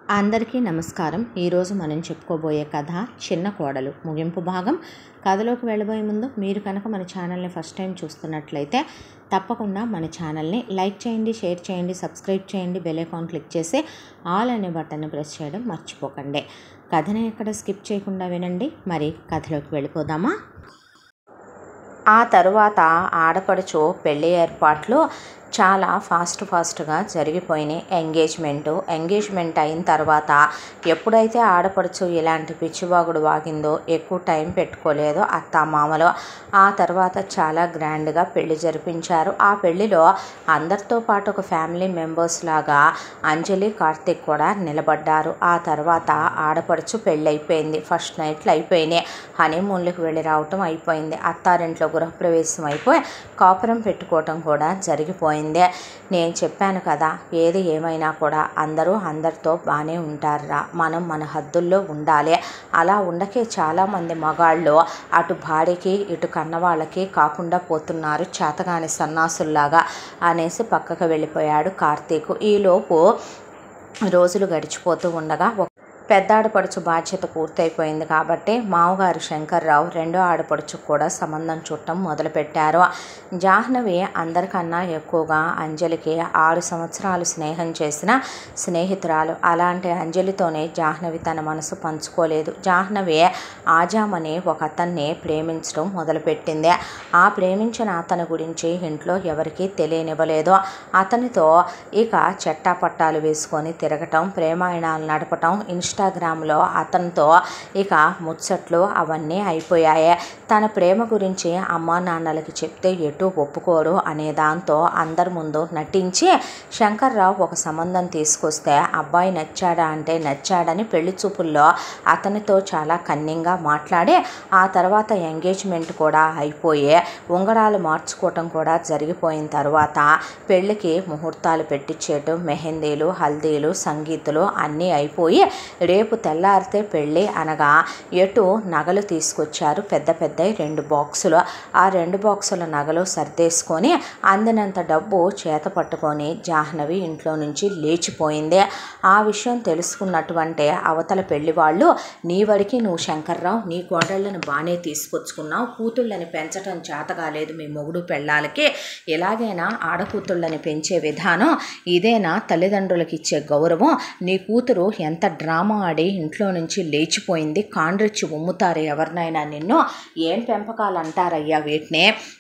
అందరికీ నమస్కారం ఈరోజు మనం చెప్పుకోబోయే కథ చిన్న కోడలు ముగింపు భాగం కథలోకి వెళ్ళబోయే ముందు మీరు కనుక మన ఛానల్ని ఫస్ట్ టైం చూస్తున్నట్లయితే తప్పకుండా మన ఛానల్ని లైక్ చేయండి షేర్ చేయండి సబ్స్క్రైబ్ చేయండి బెల్ ఐకాన్ క్లిక్ చేసి ఆల్ అనే బటన్ని ప్రెస్ చేయడం మర్చిపోకండి కథని ఎక్కడ స్కిప్ చేయకుండా వినండి మరి కథలోకి వెళ్ళిపోదామా ఆ తరువాత ఆడపడుచు పెళ్లి ఏర్పాట్లు చాలా ఫాస్ట్ ఫాస్ట్గా జరిగిపోయినాయి ఎంగేజ్మెంటు ఎంగేజ్మెంట్ అయిన తర్వాత ఎప్పుడైతే ఆడపడుచు ఇలాంటి పిచ్చివాగుడు వాగిందో ఎక్కువ టైం పెట్టుకోలేదు అత్త మామలో ఆ తర్వాత చాలా గ్రాండ్గా పెళ్లి జరిపించారు ఆ పెళ్లిలో అందరితో పాటు ఒక ఫ్యామిలీ మెంబర్స్ లాగా అంజలి కార్తిక్ కూడా నిలబడ్డారు ఆ తర్వాత ఆడపడుచు పెళ్ళి అయిపోయింది ఫస్ట్ నైట్లు అయిపోయినాయి హనీమూన్లకు వెళ్ళి రావటం అయిపోయింది అత్తారింట్లో గృహప్రవేశం అయిపోయి కాపురం పెట్టుకోవటం కూడా జరిగిపోయింది నేను చెప్పాను కదా ఏది ఏమైనా కూడా అందరూ అందరితో బాగానే ఉంటారురా మనం మన హద్దుల్లో ఉండాలి అలా ఉండకే చాలామంది మగాళ్ళు అటు భార్యకి ఇటు కన్నవాళ్ళకి కాకుండా పోతున్నారు చేతగాని సన్నాసుల్లాగా అనేసి పక్కకు వెళ్ళిపోయాడు కార్తీక్ ఈలోపు రోజులు గడిచిపోతూ ఉండగా ఒక పెద్ద ఆడపడుచు బాధ్యత పూర్తయిపోయింది కాబట్టి మామగారు శంకర్రావు రెండో ఆడపడుచు కూడా సంబంధం చుట్టం మొదలుపెట్టారు జాహ్నవి అందరికన్నా ఎక్కువగా అంజలికి ఆరు సంవత్సరాలు స్నేహం చేసిన స్నేహితురాలు అలాంటి అంజలితోనే జాహ్నవి తన మనసు పంచుకోలేదు జాహ్నవి ఆజామని ఒక అతన్ని ప్రేమించడం మొదలుపెట్టింది ఆ ప్రేమించిన అతని గురించి ఇంట్లో ఎవరికీ తెలియనివ్వలేదు అతనితో ఇక చెట్టాపట్టాలు వేసుకొని తిరగటం ప్రేమాయణాలు నడపటం ఇన్స్టాగ్రామ్లో అతనితో ఇక ముచ్చట్లు అవన్నీ అయిపోయాయి తన ప్రేమ గురించి అమ్మా నాన్నలకి చెప్తే ఎటు ఒప్పుకోరు అనే దాంతో అందరి ముందు నటించి శంకర్రావు ఒక సంబంధం తీసుకొస్తే అబ్బాయి నచ్చాడా అంటే నచ్చాడని పెళ్లి చూపుల్లో అతనితో చాలా కన్నింగా మాట్లాడి ఆ తర్వాత ఎంగేజ్మెంట్ కూడా అయిపోయి ఉంగరాలు మార్చుకోవటం కూడా జరిగిపోయిన తర్వాత పెళ్ళికి ముహూర్తాలు పెట్టించేయటం మెహందీలు హల్దీలు సంగీతులు అన్నీ అయిపోయి రేపు తెల్లారితే పెళ్ళి అనగా ఎటు నగలు తీసుకొచ్చారు పెద్ద పెద్ద రెండు బాక్సులు ఆ రెండు బాక్సుల నగలు సర్దేసుకొని అందినంత డబ్బు చేత పట్టుకొని జాహ్నవి ఇంట్లో నుంచి లేచిపోయింది ఆ విషయం తెలుసుకున్నటువంటి అవతల పెళ్లి వాళ్ళు నీ వడికి నువ్వు శంకర్రావు నీ కోడళ్ళని బాగానే తీసుకొచ్చుకున్నావు కూతుళ్ళని పెంచడం చేత కాలేదు మీ మొగుడు పెళ్ళాలకి ఎలాగైనా ఆడకూతుళ్ళని పెంచే విధానం ఇదేనా తల్లిదండ్రులకు ఇచ్చే గౌరవం నీ కూతురు ఎంత డ్రామా ఆడి ఇంట్లో నుంచి లేచిపోయింది కాండ్రిచ్చి ఉమ్ముతారు ఎవరినైనా నిన్ను ఏం పెంపకాలు అంటారయ్యా వీటిని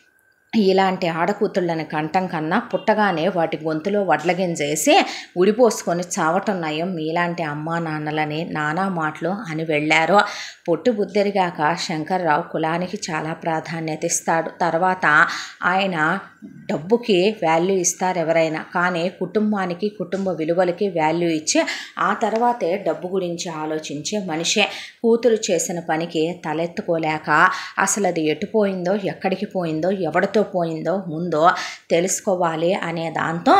ఇలాంటి ఆడకూతుళ్ళని కంఠం కన్నా పుట్టగానే వాటి గొంతులో వడ్లగింజేసి ఉడిపోసుకొని చావటం నయం మీలాంటి అమ్మా నాన్నలని నానా మాటలు అని వెళ్ళారు పొట్టు బుద్ధిరిగాక శంకర్రావు కులానికి చాలా ప్రాధాన్యత ఇస్తాడు తర్వాత ఆయన డబ్బుకి వాల్యూ ఇస్తారు ఎవరైనా కానీ కుటుంబానికి కుటుంబ విలువలకి వాల్యూ ఇచ్చి ఆ తర్వాతే డబ్బు గురించి ఆలోచించే మనిషే కూతురు చేసిన పనికి తలెత్తుకోలేక అసలు అది ఎటుపోయిందో ఎక్కడికి పోయిందో ఎవరితో పోయిందో ముందో తెలుసుకోవాలి అనే దాంతో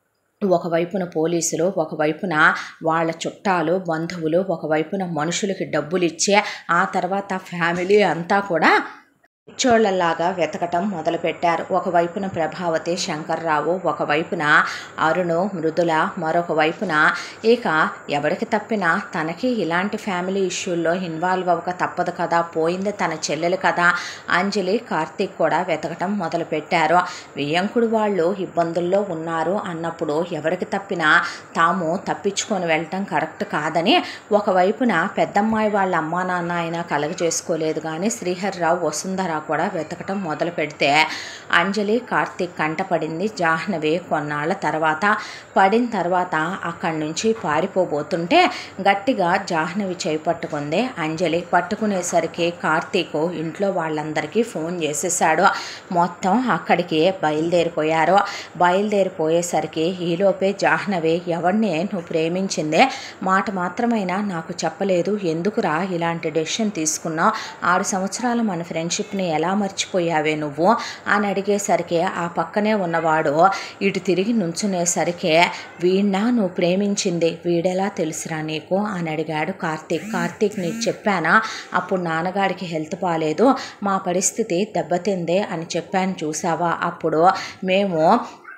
ఒకవైపున పోలీసులు ఒకవైపున వాళ్ళ చుట్టాలు బంధువులు ఒకవైపున మనుషులకి డబ్బులు ఇచ్చే ఆ తర్వాత ఫ్యామిలీ అంతా కూడా పిచ్చోళ్లలాగా వెతకటం మొదలుపెట్టారు ఒకవైపున ప్రభావతి శంకర్రావు ఒకవైపున అరుణు మృదుల మరొక వైపున ఇక ఎవరికి తప్పినా తనకి ఇలాంటి ఫ్యామిలీ ఇష్యూల్లో ఇన్వాల్వ్ అవ్వక తప్పదు కదా పోయింది తన చెల్లెలు కదా అంజలి కార్తీక్ కూడా వెతకటం మొదలుపెట్టారు వియ్యంకుడు వాళ్ళు ఇబ్బందుల్లో ఉన్నారు అన్నప్పుడు ఎవరికి తప్పినా తాము తప్పించుకొని వెళ్ళటం కరెక్ట్ కాదని ఒకవైపున పెద్దమ్మాయి వాళ్ళ అమ్మా నాన్న అయినా కలగ చేసుకోలేదు కానీ శ్రీహర్రావు వసుంధర కూడా వెతకటం మొదలు పెడితే అంజలి కార్తీక్ కంటపడింది జాహ్నవి కొన్నాళ్ళ తర్వాత పడిన తర్వాత అక్కడి నుంచి పారిపోబోతుంటే గట్టిగా జాహ్నవి చేపట్టుకుంది అంజలి పట్టుకునేసరికి కార్తీక్ ఇంట్లో వాళ్ళందరికీ ఫోన్ చేసేసాడు మొత్తం అక్కడికి బయలుదేరిపోయారు బయలుదేరిపోయేసరికి ఈలోపే జాహ్నవి ఎవరిని నువ్వు ప్రేమించిందే మాట మాత్రమైనా నాకు చెప్పలేదు ఎందుకురా ఇలాంటి డెసిషన్ తీసుకున్నావు ఆరు సంవత్సరాలు మన ఫ్రెండ్షిప్ని ఎలా మర్చిపోయావే నువ్వు అని అడిగేసరికి ఆ పక్కనే ఉన్నవాడు ఇటు తిరిగి నుంచునేసరికి వీణ్ణా నువ్వు ప్రేమించింది వీడెలా తెలుసురా నీకు అని అడిగాడు కార్తీక్ కార్తీక్ నీకు చెప్పానా అప్పుడు నాన్నగారికి హెల్త్ బాగాలేదు మా పరిస్థితి దెబ్బతిందే అని చెప్పాను చూసావా అప్పుడు మేము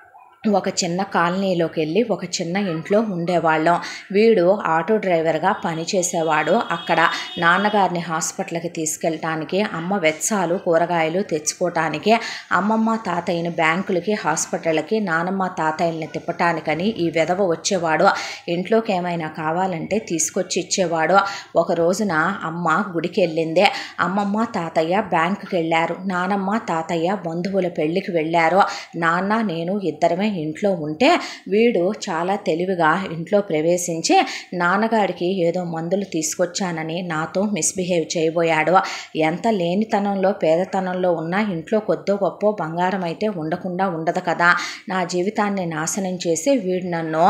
ఒక చిన్న కాలనీలోకి వెళ్ళి ఒక చిన్న ఇంట్లో ఉండేవాళ్ళం వీడు ఆటో డ్రైవర్గా పనిచేసేవాడు అక్కడ నాన్నగారిని హాస్పిటల్కి తీసుకెళ్ళటానికి అమ్మ వెచ్చాలు కూరగాయలు తెచ్చుకోవటానికి అమ్మమ్మ తాతయ్యని బ్యాంకులకి హాస్పిటల్కి నానమ్మ తాతయ్యని తిప్పటానికని ఈ విధవ వచ్చేవాడు ఇంట్లోకి ఏమైనా కావాలంటే తీసుకొచ్చి ఇచ్చేవాడు ఒక రోజున అమ్మ గుడికి వెళ్ళిందే అమ్మమ్మ తాతయ్య బ్యాంకుకి వెళ్ళారు నానమ్మ తాతయ్య బంధువుల పెళ్ళికి వెళ్ళారు నాన్న నేను ఇద్దరమే ఇంట్లో ఉంటే వీడు చాలా తెలివిగా ఇంట్లో ప్రవేశించి నాన్నగారికి ఏదో మందులు తీసుకొచ్చానని నాతో మిస్బిహేవ్ చేయబోయాడు ఎంత లేనితనంలో పేదతనంలో ఉన్నా ఇంట్లో కొద్దో గొప్ప బంగారం అయితే ఉండకుండా ఉండదు కదా నా జీవితాన్ని నాశనం చేసి వీడు నన్ను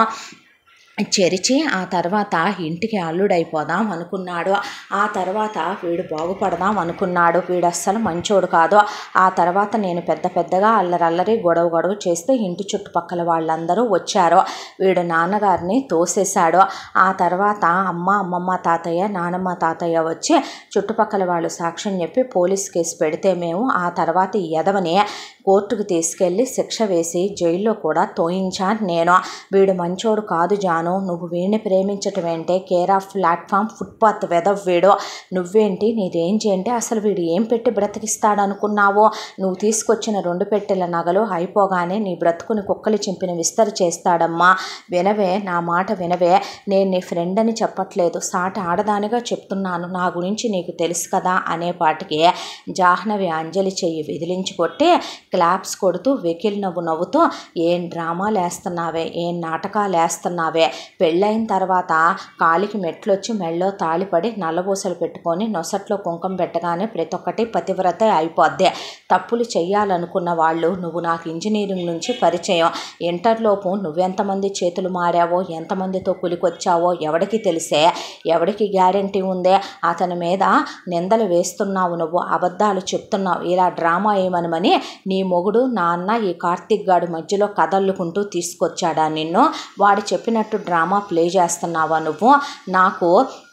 చెరిచి ఆ తర్వాత ఇంటికి అల్లుడైపోదాం అనుకున్నాడు ఆ తర్వాత వీడు బాగుపడదాం అనుకున్నాడు వీడు అస్సలు మంచోడు కాదు ఆ తర్వాత నేను పెద్ద పెద్దగా అల్లరల్లరి గొడవ గొడవ చేస్తే ఇంటి చుట్టుపక్కల వాళ్ళందరూ వచ్చారు వీడు నాన్నగారిని తోసేశాడు ఆ తర్వాత అమ్మ అమ్మమ్మ తాతయ్య నానమ్మ తాతయ్య వచ్చి చుట్టుపక్కల వాళ్ళు సాక్ష్యం చెప్పి పోలీస్ కేసు పెడితే మేము ఆ తర్వాత ఈ ఎదవని కోర్టుకు తీసుకెళ్ళి శిక్ష వేసి జైల్లో కూడా తోయించాను నేను వీడు మంచోడు కాదు జాను నువ్వు వీడిని ప్రేమించటం ఏంటే కేర్ ఆఫ్ ప్లాట్ఫామ్ ఫుట్పాత్ వెదవ్ వీడు నువ్వేంటి నీ రేంజ్ ఏంటి అసలు వీడు ఏం పెట్టి బ్రతికిస్తాడు అనుకున్నావో నువ్వు తీసుకొచ్చిన రెండు పెట్టెల నగలు అయిపోగానే నీ బ్రతుకుని కుక్కలు చింపిన విస్తరి చేస్తాడమ్మా వినవే నా మాట వినవే నేను నీ ఫ్రెండ్ అని చెప్పట్లేదు సాటి ఆడదానిగా చెప్తున్నాను నా గురించి నీకు తెలుసు కదా అనే పాటికి జాహ్నవి అంజలి చెయ్యి విదిలించి కొట్టి క్లాప్స్ కొడుతూ వెకిల్ నవ్వు నవ్వుతూ ఏం డ్రామాలు వేస్తున్నావే ఏం నాటకాలు వేస్తున్నావే పెళ్ళైన తర్వాత కాలికి మెట్లొచ్చి మెళ్ళో తాళిపడి నల్లబూసలు పెట్టుకొని నొసట్లో కుంకుమ పెట్టగానే ప్రతి ఒక్కటి పతివ్రత అయిపోద్ది తప్పులు చెయ్యాలనుకున్న వాళ్ళు నువ్వు నాకు ఇంజనీరింగ్ నుంచి పరిచయం ఇంటర్లోపు నువ్వెంతమంది చేతులు మారావో ఎంతమందితో కులికొచ్చావో ఎవడికి తెలిసే ఎవడికి గ్యారంటీ ఉందే అతని మీద నిందలు వేస్తున్నావు నువ్వు అబద్ధాలు చెప్తున్నావు ఇలా డ్రామా ఏమనమని నీ మొగుడు నాన్న ఈ కార్తిక్ గాడు మధ్యలో కదల్లుకుంటూ తీసుకొచ్చాడా నిన్ను వాడు చెప్పినట్టు డ్రామా ప్లే చేస్తున్నావా నువ్వు నాకు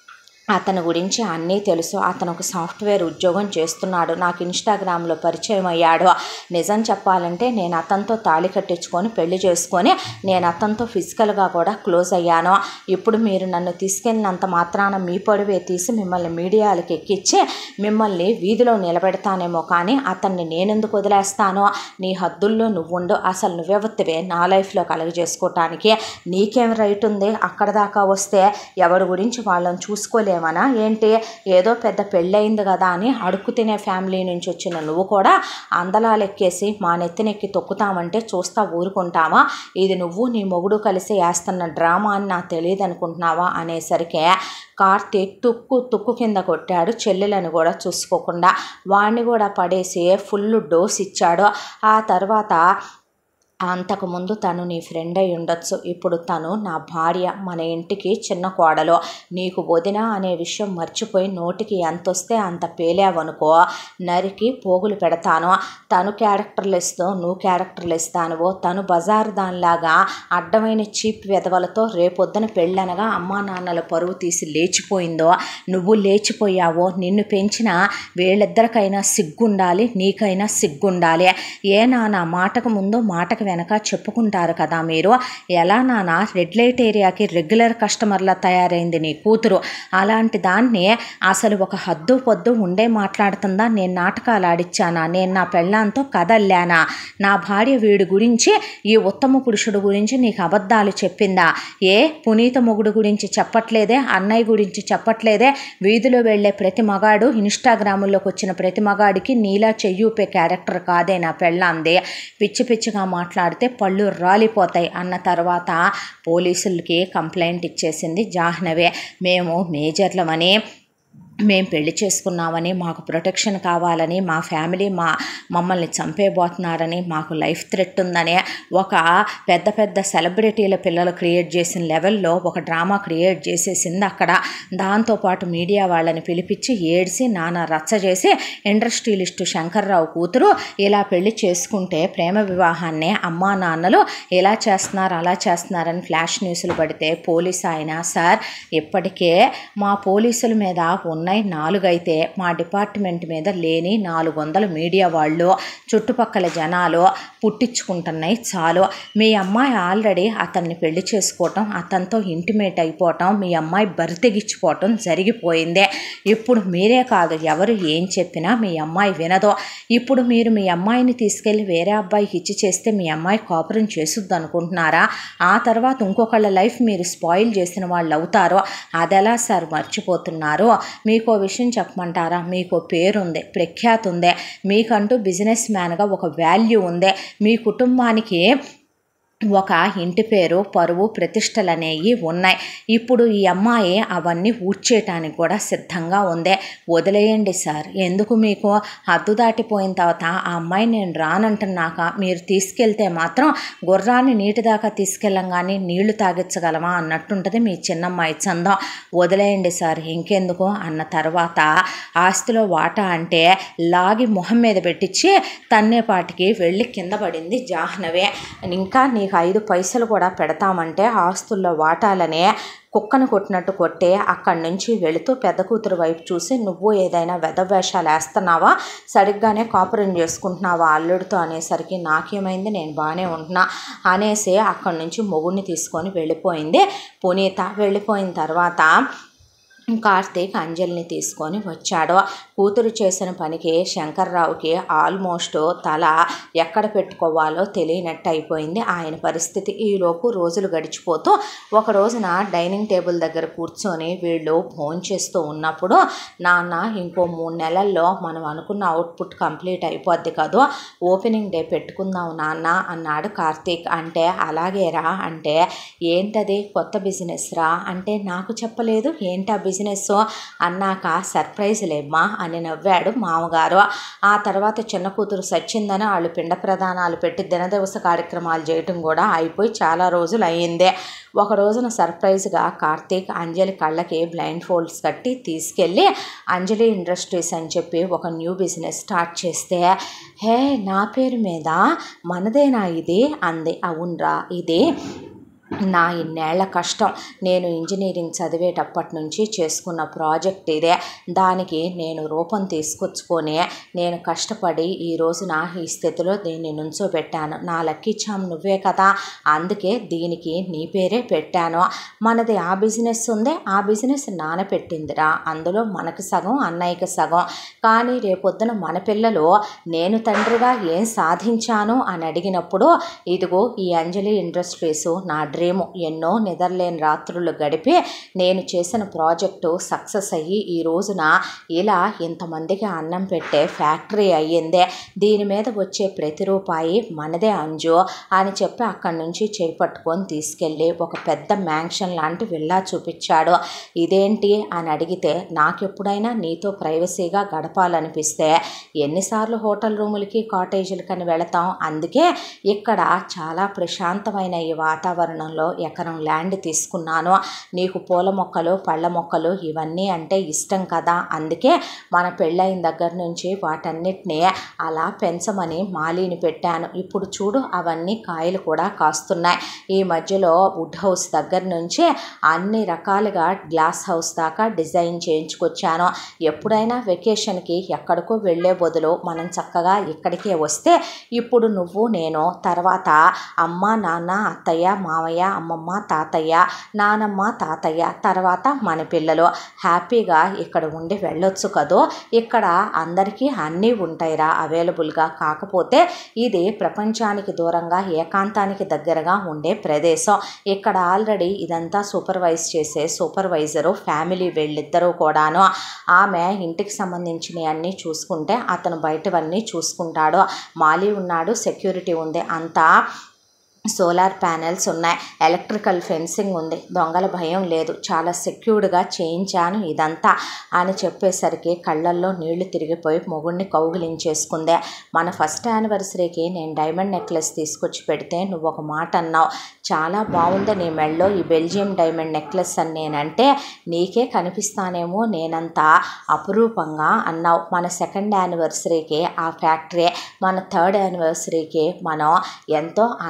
అతని గురించి అన్నీ తెలుసు అతను ఒక సాఫ్ట్వేర్ ఉద్యోగం చేస్తున్నాడు నాకు ఇన్స్టాగ్రామ్లో పరిచయం అయ్యాడు నిజం చెప్పాలంటే నేను అతనితో తాళి కట్టించుకొని పెళ్లి చేసుకొని నేను అతనితో ఫిజికల్గా కూడా క్లోజ్ అయ్యాను ఇప్పుడు మీరు నన్ను తీసుకెళ్ళినంత మాత్రాన మీ పొడివే తీసి మిమ్మల్ని మీడియాలకు ఎక్కించి మిమ్మల్ని వీధిలో నిలబెడతానేమో కానీ అతన్ని నేనెందుకు వదిలేస్తాను నీ హద్దుల్లో నువ్వుండు అసలు నువ్వెవత్తివే నా లైఫ్లో కలగజేసుకోవటానికి నీకేం రైట్ ఉంది అక్కడ దాకా వస్తే ఎవరి గురించి వాళ్ళని చూసుకోలేమనా ఏంటి ఏదో పెద్ద పెళ్ళయింది కదా అని అడుక్కు తినే ఫ్యామిలీ నుంచి వచ్చిన నువ్వు కూడా అందలాలు ఎక్కేసి మా నెత్తినెక్కి తొక్కుతామంటే చూస్తా ఊరుకుంటావా ఇది నువ్వు నీ మొగుడు కలిసి వేస్తున్న డ్రామా అని నాకు తెలియదు అనుకుంటున్నావా అనేసరికి కార్తీక్ తుక్కు తుక్కు కింద కొట్టాడు చెల్లెలను కూడా చూసుకోకుండా వాడిని కూడా పడేసి ఫుల్ డోస్ ఇచ్చాడు ఆ తర్వాత అంతకుముందు తను నీ ఫ్రెండ్ అయి ఉండొచ్చు ఇప్పుడు తను నా భార్య మన ఇంటికి చిన్న కోడలు నీకు వదిన అనే విషయం మర్చిపోయి నోటికి ఎంత వస్తే అంత పేలావనుకో నరికి పోగులు పెడతాను తను క్యారెక్టర్లు ఇస్తూ నువ్వు క్యారెక్టర్లు ఇస్తానువో తను బజారు దానిలాగా అడ్డమైన చీప్ వెధవలతో రేపొద్దున పెళ్ళనగా అమ్మా నాన్నల పరువు తీసి లేచిపోయిందో నువ్వు లేచిపోయావో నిన్ను పెంచిన వీళ్ళిద్దరికైనా సిగ్గుండాలి నీకైనా సిగ్గుండాలి ఏ నాన్న మాటకు ముందు మాటకు వెనక చెప్పుకుంటారు కదా మీరు ఎలా నాన్న రెడ్ లైట్ ఏరియాకి రెగ్యులర్ కస్టమర్లా తయారైంది నీ కూతురు అలాంటి దాన్ని అసలు ఒక హద్దు పొద్దు ఉండే మాట్లాడుతుందా నేను నాటకాలు ఆడిచ్చానా నేను నా పెళ్ళాంతో కదల్లానా నా భార్య వీడి గురించి ఈ ఉత్తమ పురుషుడు గురించి నీకు అబద్ధాలు చెప్పిందా ఏ పునీత మొగుడు గురించి చెప్పట్లేదే అన్నయ్య గురించి చెప్పట్లేదే వీధిలో వెళ్ళే ప్రతి మగాడు ఇన్స్టాగ్రాముల్లోకి వచ్చిన ప్రతి మగాడికి నీలా చెయ్యూపే క్యారెక్టర్ కాదే నా పెళ్ళాంది పిచ్చి పిచ్చిగా మాట్లాడితే పళ్ళు రాలిపోతాయి అన్న తర్వాత పోలీసులకి కంప్లైంట్ ఇచ్చేసింది జాహ్నవే మేము మేజర్లమని మేము పెళ్లి చేసుకున్నామని మాకు ప్రొటెక్షన్ కావాలని మా ఫ్యామిలీ మా మమ్మల్ని చంపేబోతున్నారని మాకు లైఫ్ థ్రెట్ ఉందని ఒక పెద్ద పెద్ద సెలబ్రిటీల పిల్లలు క్రియేట్ చేసిన లెవెల్లో ఒక డ్రామా క్రియేట్ చేసేసింది అక్కడ దాంతోపాటు మీడియా వాళ్ళని పిలిపించి ఏడ్చి నానా రచ్చ చేసి ఇండస్ట్రియలిస్టు శంకర్రావు కూతురు ఇలా పెళ్లి చేసుకుంటే ప్రేమ వివాహాన్ని అమ్మా నాన్నలు ఇలా చేస్తున్నారు అలా చేస్తున్నారని ఫ్లాష్ న్యూస్లు పడితే పోలీస్ ఆయన సార్ ఇప్పటికే మా పోలీసుల మీద ఉన్న ఉన్నాయి నాలుగైతే మా డిపార్ట్మెంట్ మీద లేని నాలుగు వందల మీడియా వాళ్ళు చుట్టుపక్కల జనాలు పుట్టించుకుంటున్నాయి చాలు మీ అమ్మాయి ఆల్రెడీ అతన్ని పెళ్లి చేసుకోవటం అతనితో ఇంటిమేట్ అయిపోవటం మీ అమ్మాయి బరితెగిచ్చిపోవటం జరిగిపోయిందే ఇప్పుడు మీరే కాదు ఎవరు ఏం చెప్పినా మీ అమ్మాయి వినదు ఇప్పుడు మీరు మీ అమ్మాయిని తీసుకెళ్ళి వేరే అబ్బాయికి ఇచ్చి చేస్తే మీ అమ్మాయి కాపురం చేసుద్ది అనుకుంటున్నారా ఆ తర్వాత ఇంకొకళ్ళ లైఫ్ మీరు స్పాయిల్ చేసిన వాళ్ళు అవుతారో అదెలా సార్ మర్చిపోతున్నారు మీకు విషయం చెప్పమంటారా మీకు పేరుంది ప్రఖ్యాతి ఉంది మీకంటూ బిజినెస్ మ్యాన్గా ఒక వాల్యూ ఉంది మీ కుటుంబానికి ఒక ఇంటి పేరు పరువు ప్రతిష్టలు అనేవి ఉన్నాయి ఇప్పుడు ఈ అమ్మాయి అవన్నీ ఊడ్చేయటానికి కూడా సిద్ధంగా ఉంది వదిలేయండి సార్ ఎందుకు మీకు హద్దు దాటిపోయిన తర్వాత ఆ అమ్మాయి నేను రానంటున్నాక మీరు తీసుకెళ్తే మాత్రం గుర్రాన్ని నీటి దాకా తీసుకెళ్ళంగానే నీళ్లు తాగించగలమా అన్నట్టుంటుంది మీ చిన్నమ్మాయి చందం వదిలేయండి సార్ ఇంకెందుకు అన్న తర్వాత ఆస్తిలో వాటా అంటే లాగి మొహం మీద పెట్టించి తన్నేపాటికి వెళ్ళి కింద పడింది జాహ్నవే ఇంకా నీకు ఐదు పైసలు కూడా పెడతామంటే ఆస్తుల్లో వాటాలనే కుక్కను కొట్టినట్టు కొట్టే అక్కడి నుంచి వెళుతూ పెద్ద కూతురు వైపు చూసి నువ్వు ఏదైనా వెధవేషాలు వేస్తున్నావా సరిగ్గానే కాపురం చేసుకుంటున్నావా అల్లుడితో అనేసరికి నాకేమైంది నేను బాగానే ఉంటున్నా అనేసి అక్కడి నుంచి మొగుడిని తీసుకొని వెళ్ళిపోయింది పునీత వెళ్ళిపోయిన తర్వాత కార్తీక్ అంజలిని తీసుకొని వచ్చాడు కూతురు చేసిన పనికి శంకర్రావుకి ఆల్మోస్ట్ తల ఎక్కడ పెట్టుకోవాలో తెలియనట్టు అయిపోయింది ఆయన పరిస్థితి ఈలోపు రోజులు గడిచిపోతూ ఒక రోజున డైనింగ్ టేబుల్ దగ్గర కూర్చొని వీళ్ళు భోంచేస్తూ ఉన్నప్పుడు నాన్న ఇంకో మూడు నెలల్లో మనం అనుకున్న అవుట్పుట్ కంప్లీట్ అయిపోద్ది కదా ఓపెనింగ్ డే పెట్టుకుందాం నాన్న అన్నాడు కార్తీక్ అంటే అలాగేరా అంటే ఏంటది కొత్త బిజినెస్ రా అంటే నాకు చెప్పలేదు ఏంటా బిజినెస్ అన్నాక సర్ప్రైజ్ లేమ్మా అని నవ్వాడు మామగారు ఆ తర్వాత చిన్న కూతురు సచ్చిందని వాళ్ళు పిండ ప్రదానాలు పెట్టి దినదివస కార్యక్రమాలు చేయటం కూడా అయిపోయి చాలా రోజులు అయ్యిందే ఒక రోజున సర్ప్రైజ్గా కార్తీక్ అంజలి కళ్ళకి బ్లైండ్ ఫోల్డ్స్ కట్టి తీసుకెళ్ళి అంజలి ఇండస్ట్రీస్ అని చెప్పి ఒక న్యూ బిజినెస్ స్టార్ట్ చేస్తే హే నా పేరు మీద మనదేనా ఇది అంది అవునరా ఇది నా ఇన్నేళ్ల కష్టం నేను ఇంజనీరింగ్ చదివేటప్పటి నుంచి చేసుకున్న ప్రాజెక్ట్ ఇదే దానికి నేను రూపం తీసుకొచ్చుకొని నేను కష్టపడి ఈ రోజున ఈ స్థితిలో దీన్ని నుంచోబెట్టాను నా లక్కీచాం నువ్వే కదా అందుకే దీనికి నీ పేరే పెట్టాను మనది ఆ బిజినెస్ ఉందే ఆ బిజినెస్ నాన్న పెట్టిందిరా అందులో మనకి సగం అన్నయ్యకి సగం కానీ రేపొద్దున మన పిల్లలు నేను తండ్రిగా ఏం సాధించాను అని అడిగినప్పుడు ఇదిగో ఈ అంజలి ఇండస్ట్రీస్ నా డ్రీము ఎన్నో నిద్రలేని రాత్రులు గడిపి నేను చేసిన ప్రాజెక్టు సక్సెస్ అయ్యి ఈ రోజున ఇలా ఇంతమందికి అన్నం పెట్టే ఫ్యాక్టరీ అయ్యిందే దీని మీద వచ్చే ప్రతి రూపాయి మనదే అంజు అని చెప్పి అక్కడి నుంచి చేపట్టుకొని తీసుకెళ్ళి ఒక పెద్ద మ్యాంక్షన్ లాంటి విల్లా చూపించాడు ఇదేంటి అని అడిగితే నాకెప్పుడైనా నీతో ప్రైవసీగా గడపాలనిపిస్తే ఎన్నిసార్లు హోటల్ రూములకి కాటేజీలకని వెళతాం అందుకే ఇక్కడ చాలా ప్రశాంతమైన ఈ వాతావరణంలో ఎకరం ల్యాండ్ తీసుకున్నాను నీకు పూల మొక్కలు పళ్ళ మొక్కలు ఇవన్నీ అంటే ఇష్టం కదా అందుకే మన పెళ్ళైన దగ్గర నుంచి వాటన్నిటినీ అలా పెంచమని మాలీని పెట్టాను ఇప్పుడు చూడు అవన్నీ కాయలు కూడా కాస్తున్నాయి ఈ మధ్యలో వుడ్ హౌస్ దగ్గర నుంచి అన్ని రకాలుగా గ్లాస్ హౌస్ దాకా డిజైన్ చేయించుకొచ్చాను ఎప్పుడైనా వెకేషన్కి ఎక్కడికో వెళ్ళే బదులు మనం చక్కగా ఇక్కడికే వస్తే ఇప్పుడు నువ్వు నేను తర్వాత అమ్మ నాన్న అత్తయ్య మామయ్య అమ్మమ్మ తాతయ్య నానమ్మ తాతయ్య తర్వాత మన పిల్లలు హ్యాపీగా ఇక్కడ ఉండి వెళ్ళొచ్చు కదో ఇక్కడ అందరికీ అన్నీ ఉంటాయిరా అవైలబుల్గా కాకపోతే ఇది ప్రపంచానికి దూరంగా ఏకాంతానికి దగ్గరగా ఉండే ప్రదేశం ఇక్కడ ఆల్రెడీ ఇదంతా సూపర్వైజ్ చేసే సూపర్వైజరు ఫ్యామిలీ వీళ్ళిద్దరూ కూడాను ఆమె ఇంటికి సంబంధించినవి అన్నీ చూసుకుంటే అతను బయటవన్నీ చూసుకుంటాడు మాలి ఉన్నాడు సెక్యూరిటీ ఉంది అంతా సోలార్ ప్యానెల్స్ ఉన్నాయి ఎలక్ట్రికల్ ఫెన్సింగ్ ఉంది దొంగల భయం లేదు చాలా సెక్యూర్డ్గా చేయించాను ఇదంతా అని చెప్పేసరికి కళ్ళల్లో నీళ్లు తిరిగిపోయి మొగుడిని కౌగిలించేసుకుందే మన ఫస్ట్ యానివర్సరీకి నేను డైమండ్ నెక్లెస్ తీసుకొచ్చి పెడితే నువ్వు ఒక మాట అన్నావు చాలా బాగుంది నీ మెళ్ళో ఈ బెల్జియం డైమండ్ నెక్లెస్ అని నేనంటే నీకే కనిపిస్తానేమో నేనంత అపురూపంగా అన్నావు మన సెకండ్ యానివర్సరీకి ఆ ఫ్యాక్టరీ మన థర్డ్ యానివర్సరీకి మనం ఎంతో అందంగా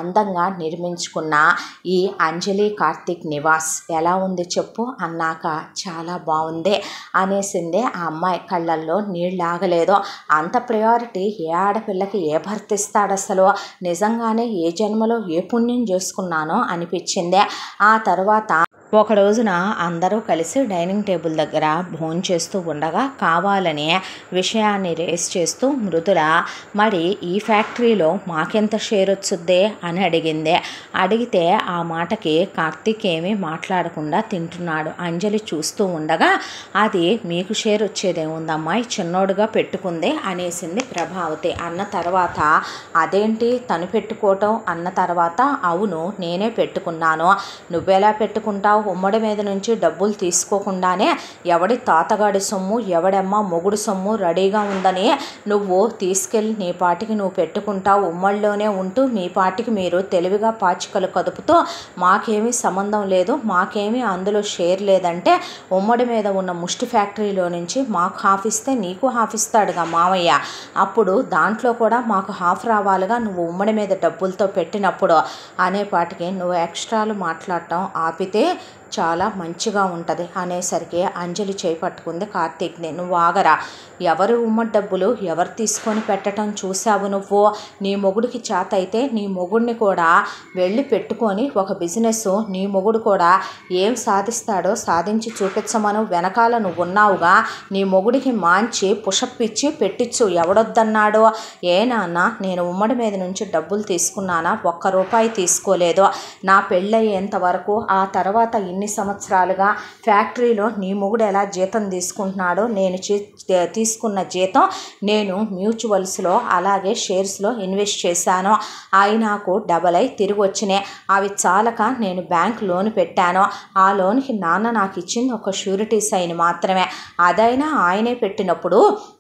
సొంతంగా నిర్మించుకున్న ఈ అంజలి కార్తిక్ నివాస్ ఎలా ఉంది చెప్పు అన్నాక చాలా బాగుంది అనేసిందే ఆ అమ్మాయి కళ్ళల్లో నీళ్ళు ఆగలేదు అంత ప్రయారిటీ ఏ ఆడపిల్లకి ఏ భర్త ఇస్తాడు అసలు నిజంగానే ఏ జన్మలో ఏ పుణ్యం చేసుకున్నానో అనిపించిందే ఆ తర్వాత ఒక రోజున అందరూ కలిసి డైనింగ్ టేబుల్ దగ్గర భోంచేస్తూ ఉండగా కావాలని విషయాన్ని రేస్ చేస్తూ మృదుల మరి ఈ ఫ్యాక్టరీలో మాకెంత షేర్ వచ్చుద్దే అని అడిగింది అడిగితే ఆ మాటకి కార్తీక్ ఏమీ మాట్లాడకుండా తింటున్నాడు అంజలి చూస్తూ ఉండగా అది మీకు షేర్ వచ్చేదేముందమ్మాయి చిన్నోడుగా పెట్టుకుంది అనేసింది ప్రభావతి అన్న తర్వాత అదేంటి తను పెట్టుకోవటం అన్న తర్వాత అవును నేనే పెట్టుకున్నాను నువ్వెలా పెట్టుకుంటావు ఉమ్మడి మీద నుంచి డబ్బులు తీసుకోకుండానే ఎవడి తాతగాడి సొమ్ము ఎవడమ్మ మొగుడు సొమ్ము రెడీగా ఉందని నువ్వు తీసుకెళ్ళి నీ పాటికి నువ్వు పెట్టుకుంటావు ఉమ్మడిలోనే ఉంటూ మీ పాటికి మీరు తెలివిగా పాచికలు కదుపుతూ మాకేమీ సంబంధం లేదు మాకేమీ అందులో షేర్ లేదంటే ఉమ్మడి మీద ఉన్న ముష్టి ఫ్యాక్టరీలో నుంచి మాకు హాఫ్ ఇస్తే నీకు హాఫ్ ఇస్తాడుగా మామయ్య అప్పుడు దాంట్లో కూడా మాకు హాఫ్ రావాలిగా నువ్వు ఉమ్మడి మీద డబ్బులతో పెట్టినప్పుడు అనేపాటికి నువ్వు ఎక్స్ట్రాలు మాట్లాడటం ఆపితే చాలా మంచిగా ఉంటుంది అనేసరికి అంజలి చేపట్టుకుంది కార్తీక్ని నువ్వు ఆగరా ఎవరు ఉమ్మడి డబ్బులు ఎవరు తీసుకొని పెట్టడం చూసావు నువ్వు నీ మొగుడికి చేత అయితే నీ మొగుడిని కూడా వెళ్ళి పెట్టుకొని ఒక బిజినెస్ నీ మొగుడు కూడా ఏం సాధిస్తాడో సాధించి చూపించమను వెనకాల నువ్వు ఉన్నావుగా నీ మొగుడికి మాంచి పుషప్ ఇచ్చి పెట్టించు ఎవడొద్దన్నాడో ఏ నాన్న నేను ఉమ్మడి మీద నుంచి డబ్బులు తీసుకున్నానా ఒక్క రూపాయి తీసుకోలేదు నా పెళ్ళయ్యేంత వరకు ఆ తర్వాత ఇన్ని సంవత్సరాలుగా ఫ్యాక్టరీలో నీ మొగుడు ఎలా జీతం తీసుకుంటున్నాడో నేను చే- తీసుకున్న జీతం నేను మ్యూచువల్స్లో అలాగే షేర్స్లో ఇన్వెస్ట్ చేశాను అవి నాకు డబల్ అయి తిరిగి వచ్చినాయి అవి చాలక నేను బ్యాంక్ లోన్ పెట్టాను ఆ లోన్కి నాన్న నాకు ఇచ్చింది ఒక షూరిటీ సైన్ మాత్రమే అదైనా ఆయనే పెట్టినప్పుడు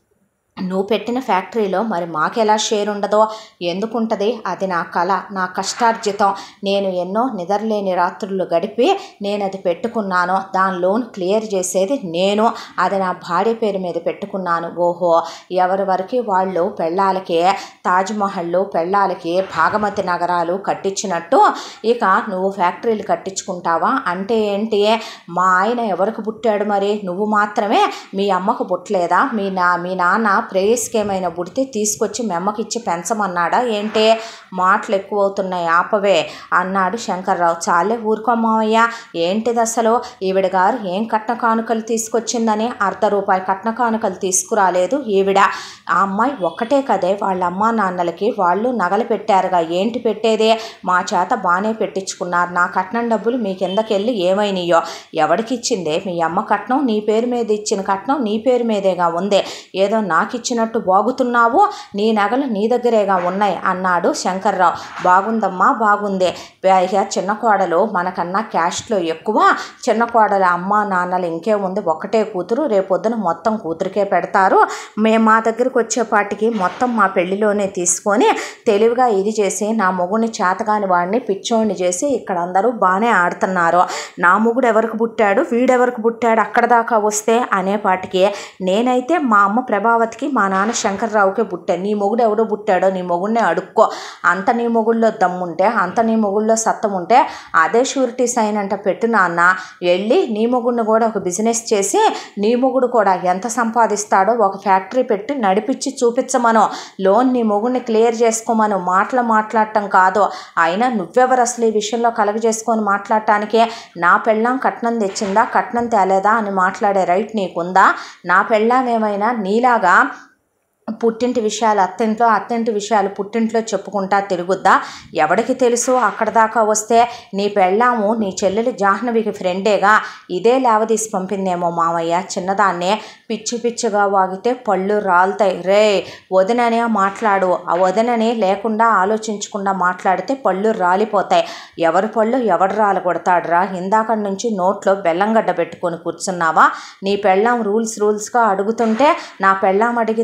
నువ్వు పెట్టిన ఫ్యాక్టరీలో మరి మాకెలా షేర్ ఉండదో ఎందుకుంటుంది అది నా కళ నా కష్టార్జితం నేను ఎన్నో నిద్రలేని రాత్రులు గడిపి నేను అది పెట్టుకున్నాను దాని లోన్ క్లియర్ చేసేది నేను అది నా భార్య పేరు మీద పెట్టుకున్నాను ఓహో ఎవరి వరకు వాళ్ళు పెళ్ళాలకి తాజ్మహల్లు పెళ్ళాలకి భాగమతి నగరాలు కట్టించినట్టు ఇక నువ్వు ఫ్యాక్టరీలు కట్టించుకుంటావా అంటే ఏంటి మా ఆయన ఎవరికి పుట్టాడు మరి నువ్వు మాత్రమే మీ అమ్మకు పుట్టలేదా మీ నా మీ నాన్న ప్రేయస్కి ఏమైనా పుడితే తీసుకొచ్చి మీ అమ్మకి ఇచ్చి పెంచమన్నాడా ఏంటి మాటలు ఎక్కువ అవుతున్నాయి ఆపవే అన్నాడు శంకర్రావు చాలే ఊరుకోమావయ్య ఏంటిది అసలు ఈవిడ గారు ఏం కట్న కానుకలు తీసుకొచ్చిందని అర్ధ రూపాయి కట్న కానుకలు తీసుకురాలేదు ఈవిడ ఆ అమ్మాయి ఒక్కటే కదే వాళ్ళ అమ్మా నాన్నలకి వాళ్ళు నగలు పెట్టారుగా ఏంటి పెట్టేదే మా చేత బాగానే పెట్టించుకున్నారు నా కట్నం డబ్బులు మీ కిందకెళ్ళి ఏమైనాయో ఎవడికి ఇచ్చిందే మీ అమ్మ కట్నం నీ పేరు మీద ఇచ్చిన కట్నం నీ పేరు మీదేగా ఉంది ఏదో నాకు ఇచ్చినట్టు బాగుతున్నావు నీ నగలు నీ దగ్గరేగా ఉన్నాయి అన్నాడు శంకర్రావు బాగుందమ్మా బాగుంది పైగా చిన్న కోడలు మనకన్నా క్యాస్ట్లో ఎక్కువ చిన్న కోడల అమ్మ నాన్నలు ఇంకే ఉంది ఒకటే కూతురు రేపొద్దున మొత్తం కూతురికే పెడతారు మేము మా దగ్గరికి వచ్చేపాటికి మొత్తం మా పెళ్లిలోనే తీసుకొని తెలివిగా ఇది చేసి నా మొగుడిని చేతగాని వాడిని పిచ్చోడిని చేసి ఇక్కడ అందరూ బాగానే ఆడుతున్నారు నా మొగుడు ఎవరికి పుట్టాడు వీడెవరికి పుట్టాడు అక్కడ దాకా వస్తే అనేపాటికి నేనైతే మా అమ్మ ప్రభావతికి మా నాన్న శంకర్రావుకే పుట్టాను నీ మొగుడు ఎవడో పుట్టాడో నీ మొగుడిని అడుక్కో అంత నీ మొగుళ్ళో దమ్ముంటే అంత నీ మొగుళ్ళో సత్తం ఉంటే అదే షూరిటీ సైన్ అంట పెట్టు నాన్న వెళ్ళి నీ మొగుడిని కూడా ఒక బిజినెస్ చేసి నీ మొగుడు కూడా ఎంత సంపాదిస్తాడో ఒక ఫ్యాక్టరీ పెట్టి నడిపించి చూపించమను లోన్ నీ మొగుడిని క్లియర్ చేసుకోమను మాటలు మాట్లాడటం కాదు అయినా నువ్వెవరు అసలు ఈ విషయంలో కలగజేసుకొని మాట్లాడటానికే నా పెళ్ళాం కట్నం తెచ్చిందా కట్నం తేలేదా అని మాట్లాడే రైట్ నీకుందా నా పెళ్ళాం ఏమైనా నీలాగా పుట్టింటి విషయాలు అత్తింట్లో అత్తింటి విషయాలు పుట్టింట్లో చెప్పుకుంటా తిరుగుద్దా ఎవడికి తెలుసు అక్కడ దాకా వస్తే నీ పెళ్ళాము నీ చెల్లెలు జాహ్నవికి ఫ్రెండేగా ఇదే లేవదీసి పంపిందేమో మామయ్య చిన్నదాన్నే పిచ్చి పిచ్చిగా వాగితే పళ్ళు రాలుతాయి రే వదిననే మాట్లాడు ఆ వదినని లేకుండా ఆలోచించకుండా మాట్లాడితే పళ్ళు రాలిపోతాయి ఎవరి పళ్ళు ఎవడు రాలగొడతాడురా ఇందాక నుంచి నోట్లో బెల్లంగడ్డ పెట్టుకొని కూర్చున్నావా నీ పెళ్ళాం రూల్స్ రూల్స్గా అడుగుతుంటే నా పెళ్ళాం అడిగిన దాంట్లో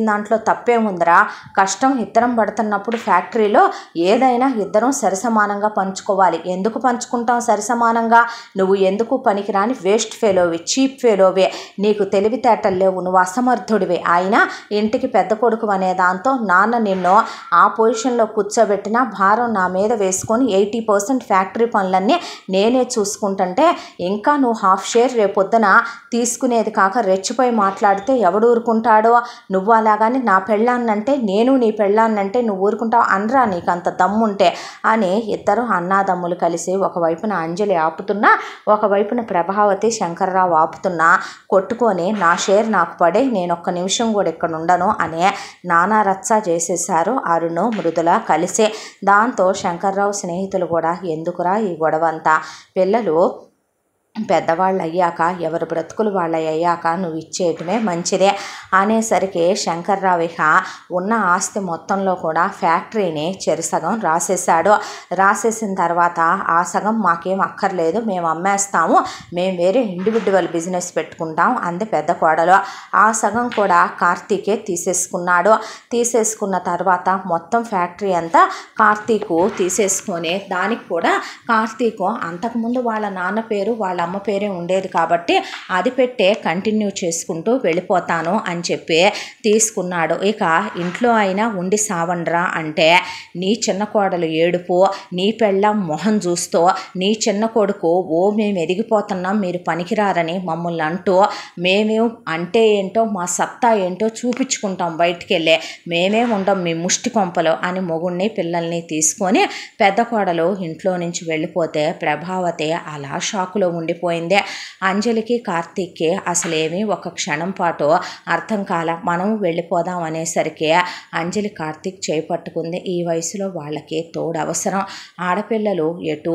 తప్పేముందిరా కష్టం ఇద్దరం పడుతున్నప్పుడు ఫ్యాక్టరీలో ఏదైనా ఇద్దరం సరిసమానంగా పంచుకోవాలి ఎందుకు పంచుకుంటాం సరిసమానంగా నువ్వు ఎందుకు పనికిరాని వేస్ట్ ఫెలోవి చీప్ ఫెలోవే నీకు తెలివితేటలు లేవు నువ్వు అసమర్థుడివి అయినా ఇంటికి పెద్ద కొడుకు అనే దాంతో నాన్న నిన్ను ఆ పొజిషన్లో కూర్చోబెట్టిన భారం నా మీద వేసుకొని ఎయిటీ పర్సెంట్ ఫ్యాక్టరీ పనులన్నీ నేనే చూసుకుంటుంటే ఇంకా నువ్వు హాఫ్ షేర్ రేపొద్దున తీసుకునేది కాక రెచ్చిపోయి మాట్లాడితే ఎవడు ఊరుకుంటాడో నువ్వు అలాగని నా పెళ్ళాన్నంటే నేను నీ పెళ్ళాన్నంటే నువ్వు ఊరుకుంటావు అనరా నీకు అంత దమ్ముంటే అని ఇద్దరు అన్నాదమ్ములు కలిసి ఒకవైపున అంజలి ఆపుతున్నా ఒకవైపున ప్రభావతి శంకర్రావు ఆపుతున్నా కొట్టుకొని నా షేర్ నాకు పడే నేను ఒక్క నిమిషం కూడా ఇక్కడ ఉండను అనే నానా రచ్చ చేసేశారు అరుణు మృదుల కలిసి దాంతో శంకర్రావు స్నేహితులు కూడా ఎందుకురా ఈ గొడవ అంతా పిల్లలు పెద్దవాళ్ళు అయ్యాక ఎవరి బ్రతుకులు వాళ్ళ అయ్యాక నువ్వు ఇచ్చేయటమే మంచిదే అనేసరికి శంకర్రావు ఇక ఉన్న ఆస్తి మొత్తంలో కూడా ఫ్యాక్టరీని చెరుసగం రాసేసాడు రాసేసిన తర్వాత ఆ సగం మాకేం అక్కర్లేదు మేము అమ్మేస్తాము మేము వేరే ఇండివిజువల్ బిజినెస్ పెట్టుకుంటాం అంది పెద్ద కోడలు ఆ సగం కూడా కార్తీకే తీసేసుకున్నాడు తీసేసుకున్న తర్వాత మొత్తం ఫ్యాక్టరీ అంతా కార్తీకు తీసేసుకొని దానికి కూడా కార్తీకు అంతకుముందు వాళ్ళ నాన్న పేరు వాళ్ళ అమ్మ పేరే ఉండేది కాబట్టి అది పెట్టే కంటిన్యూ చేసుకుంటూ వెళ్ళిపోతాను అని చెప్పి తీసుకున్నాడు ఇక ఇంట్లో అయినా ఉండి సావండ్రా అంటే నీ చిన్న కోడలు ఏడుపు నీ పెళ్ళం మొహం చూస్తూ నీ చిన్న కొడుకు ఓ మేము ఎదిగిపోతున్నాం మీరు పనికిరారని మమ్మల్ని అంటూ మేమేం అంటే ఏంటో మా సత్తా ఏంటో చూపించుకుంటాం బయటికి వెళ్ళే మేమే ఉండం మీ ముష్టి కొంపలు అని మొగుణ్ణి పిల్లల్ని తీసుకొని పెద్ద కోడలు ఇంట్లో నుంచి వెళ్ళిపోతే ప్రభావతి అలా షాకులో ఉండిపోయింది అంజలికి కార్తీక్కి అసలేమీ ఒక క్షణం పాటు అర్థం కాల మనం వెళ్ళిపోదాం అనేసరికి అంజలి కార్తీక్ చేపట్టుకుంది ఈ వయసులో వాళ్ళకి తోడు అవసరం ఆడపిల్లలు ఎటు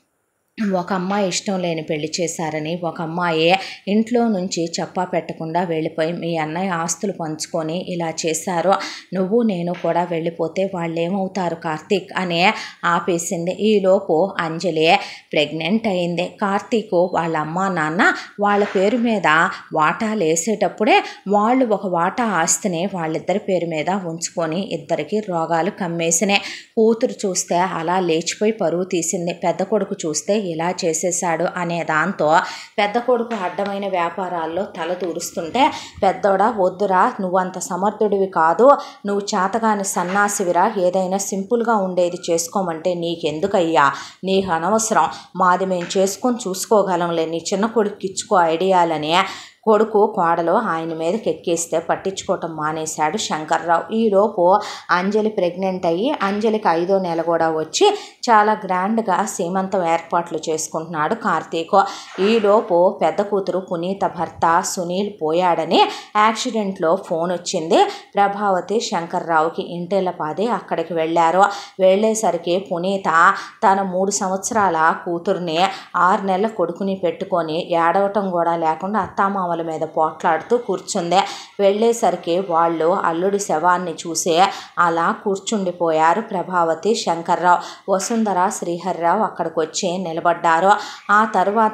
ఒక అమ్మాయి ఇష్టం లేని పెళ్లి చేశారని ఒక అమ్మాయి ఇంట్లో నుంచి చెప్పా పెట్టకుండా వెళ్ళిపోయి మీ అన్నయ్య ఆస్తులు పంచుకొని ఇలా చేశారు నువ్వు నేను కూడా వెళ్ళిపోతే వాళ్ళు ఏమవుతారు కార్తీక్ అని ఆపేసింది ఈలోపు అంజలి ప్రెగ్నెంట్ అయింది కార్తీక్ వాళ్ళ అమ్మ నాన్న వాళ్ళ పేరు మీద వాటాలు వేసేటప్పుడే వాళ్ళు ఒక వాటా ఆస్తిని వాళ్ళిద్దరి పేరు మీద ఉంచుకొని ఇద్దరికి రోగాలు కమ్మేసినాయి కూతురు చూస్తే అలా లేచిపోయి పరువు తీసింది పెద్ద కొడుకు చూస్తే ఇలా చేసేసాడు అనే దాంతో పెద్ద కొడుకు అడ్డమైన వ్యాపారాల్లో తల దూరుస్తుంటే పెద్దోడా వద్దురా నువ్వంత సమర్థుడివి కాదు నువ్వు చేతగాని సన్నాసివిరా ఏదైనా సింపుల్గా ఉండేది చేసుకోమంటే నీకెందుకయ్యా నీకు అనవసరం మాది మేము చేసుకొని చూసుకోగలంలే నీ చిన్న కొడుకు ఇచ్చుకో ఐడియాలని కొడుకు కోడలు ఆయన మీదకి ఎక్కేస్తే పట్టించుకోవటం మానేశాడు శంకర్రావు ఈలోపు అంజలి ప్రెగ్నెంట్ అయ్యి అంజలికి ఐదో నెల కూడా వచ్చి చాలా గ్రాండ్గా సీమంతం ఏర్పాట్లు చేసుకుంటున్నాడు కార్తీక్ ఈలోపు పెద్ద కూతురు పునీత భర్త సునీల్ పోయాడని యాక్సిడెంట్లో ఫోన్ వచ్చింది ప్రభావతి శంకర్రావుకి ఇంటిల్లపాది అక్కడికి వెళ్ళారు వెళ్ళేసరికి పునీత తన మూడు సంవత్సరాల కూతుర్ని ఆరు నెలల కొడుకుని పెట్టుకొని ఏడవటం కూడా లేకుండా అత్తామామల మీద పోట్లాడుతూ కూర్చుంది వెళ్ళేసరికి వాళ్ళు అల్లుడి శవాన్ని చూసి అలా కూర్చుండిపోయారు ప్రభావతి శంకర్రావు వసుంధర శ్రీహర్రావు అక్కడికి వచ్చి నిలబడ్డారు ఆ తర్వాత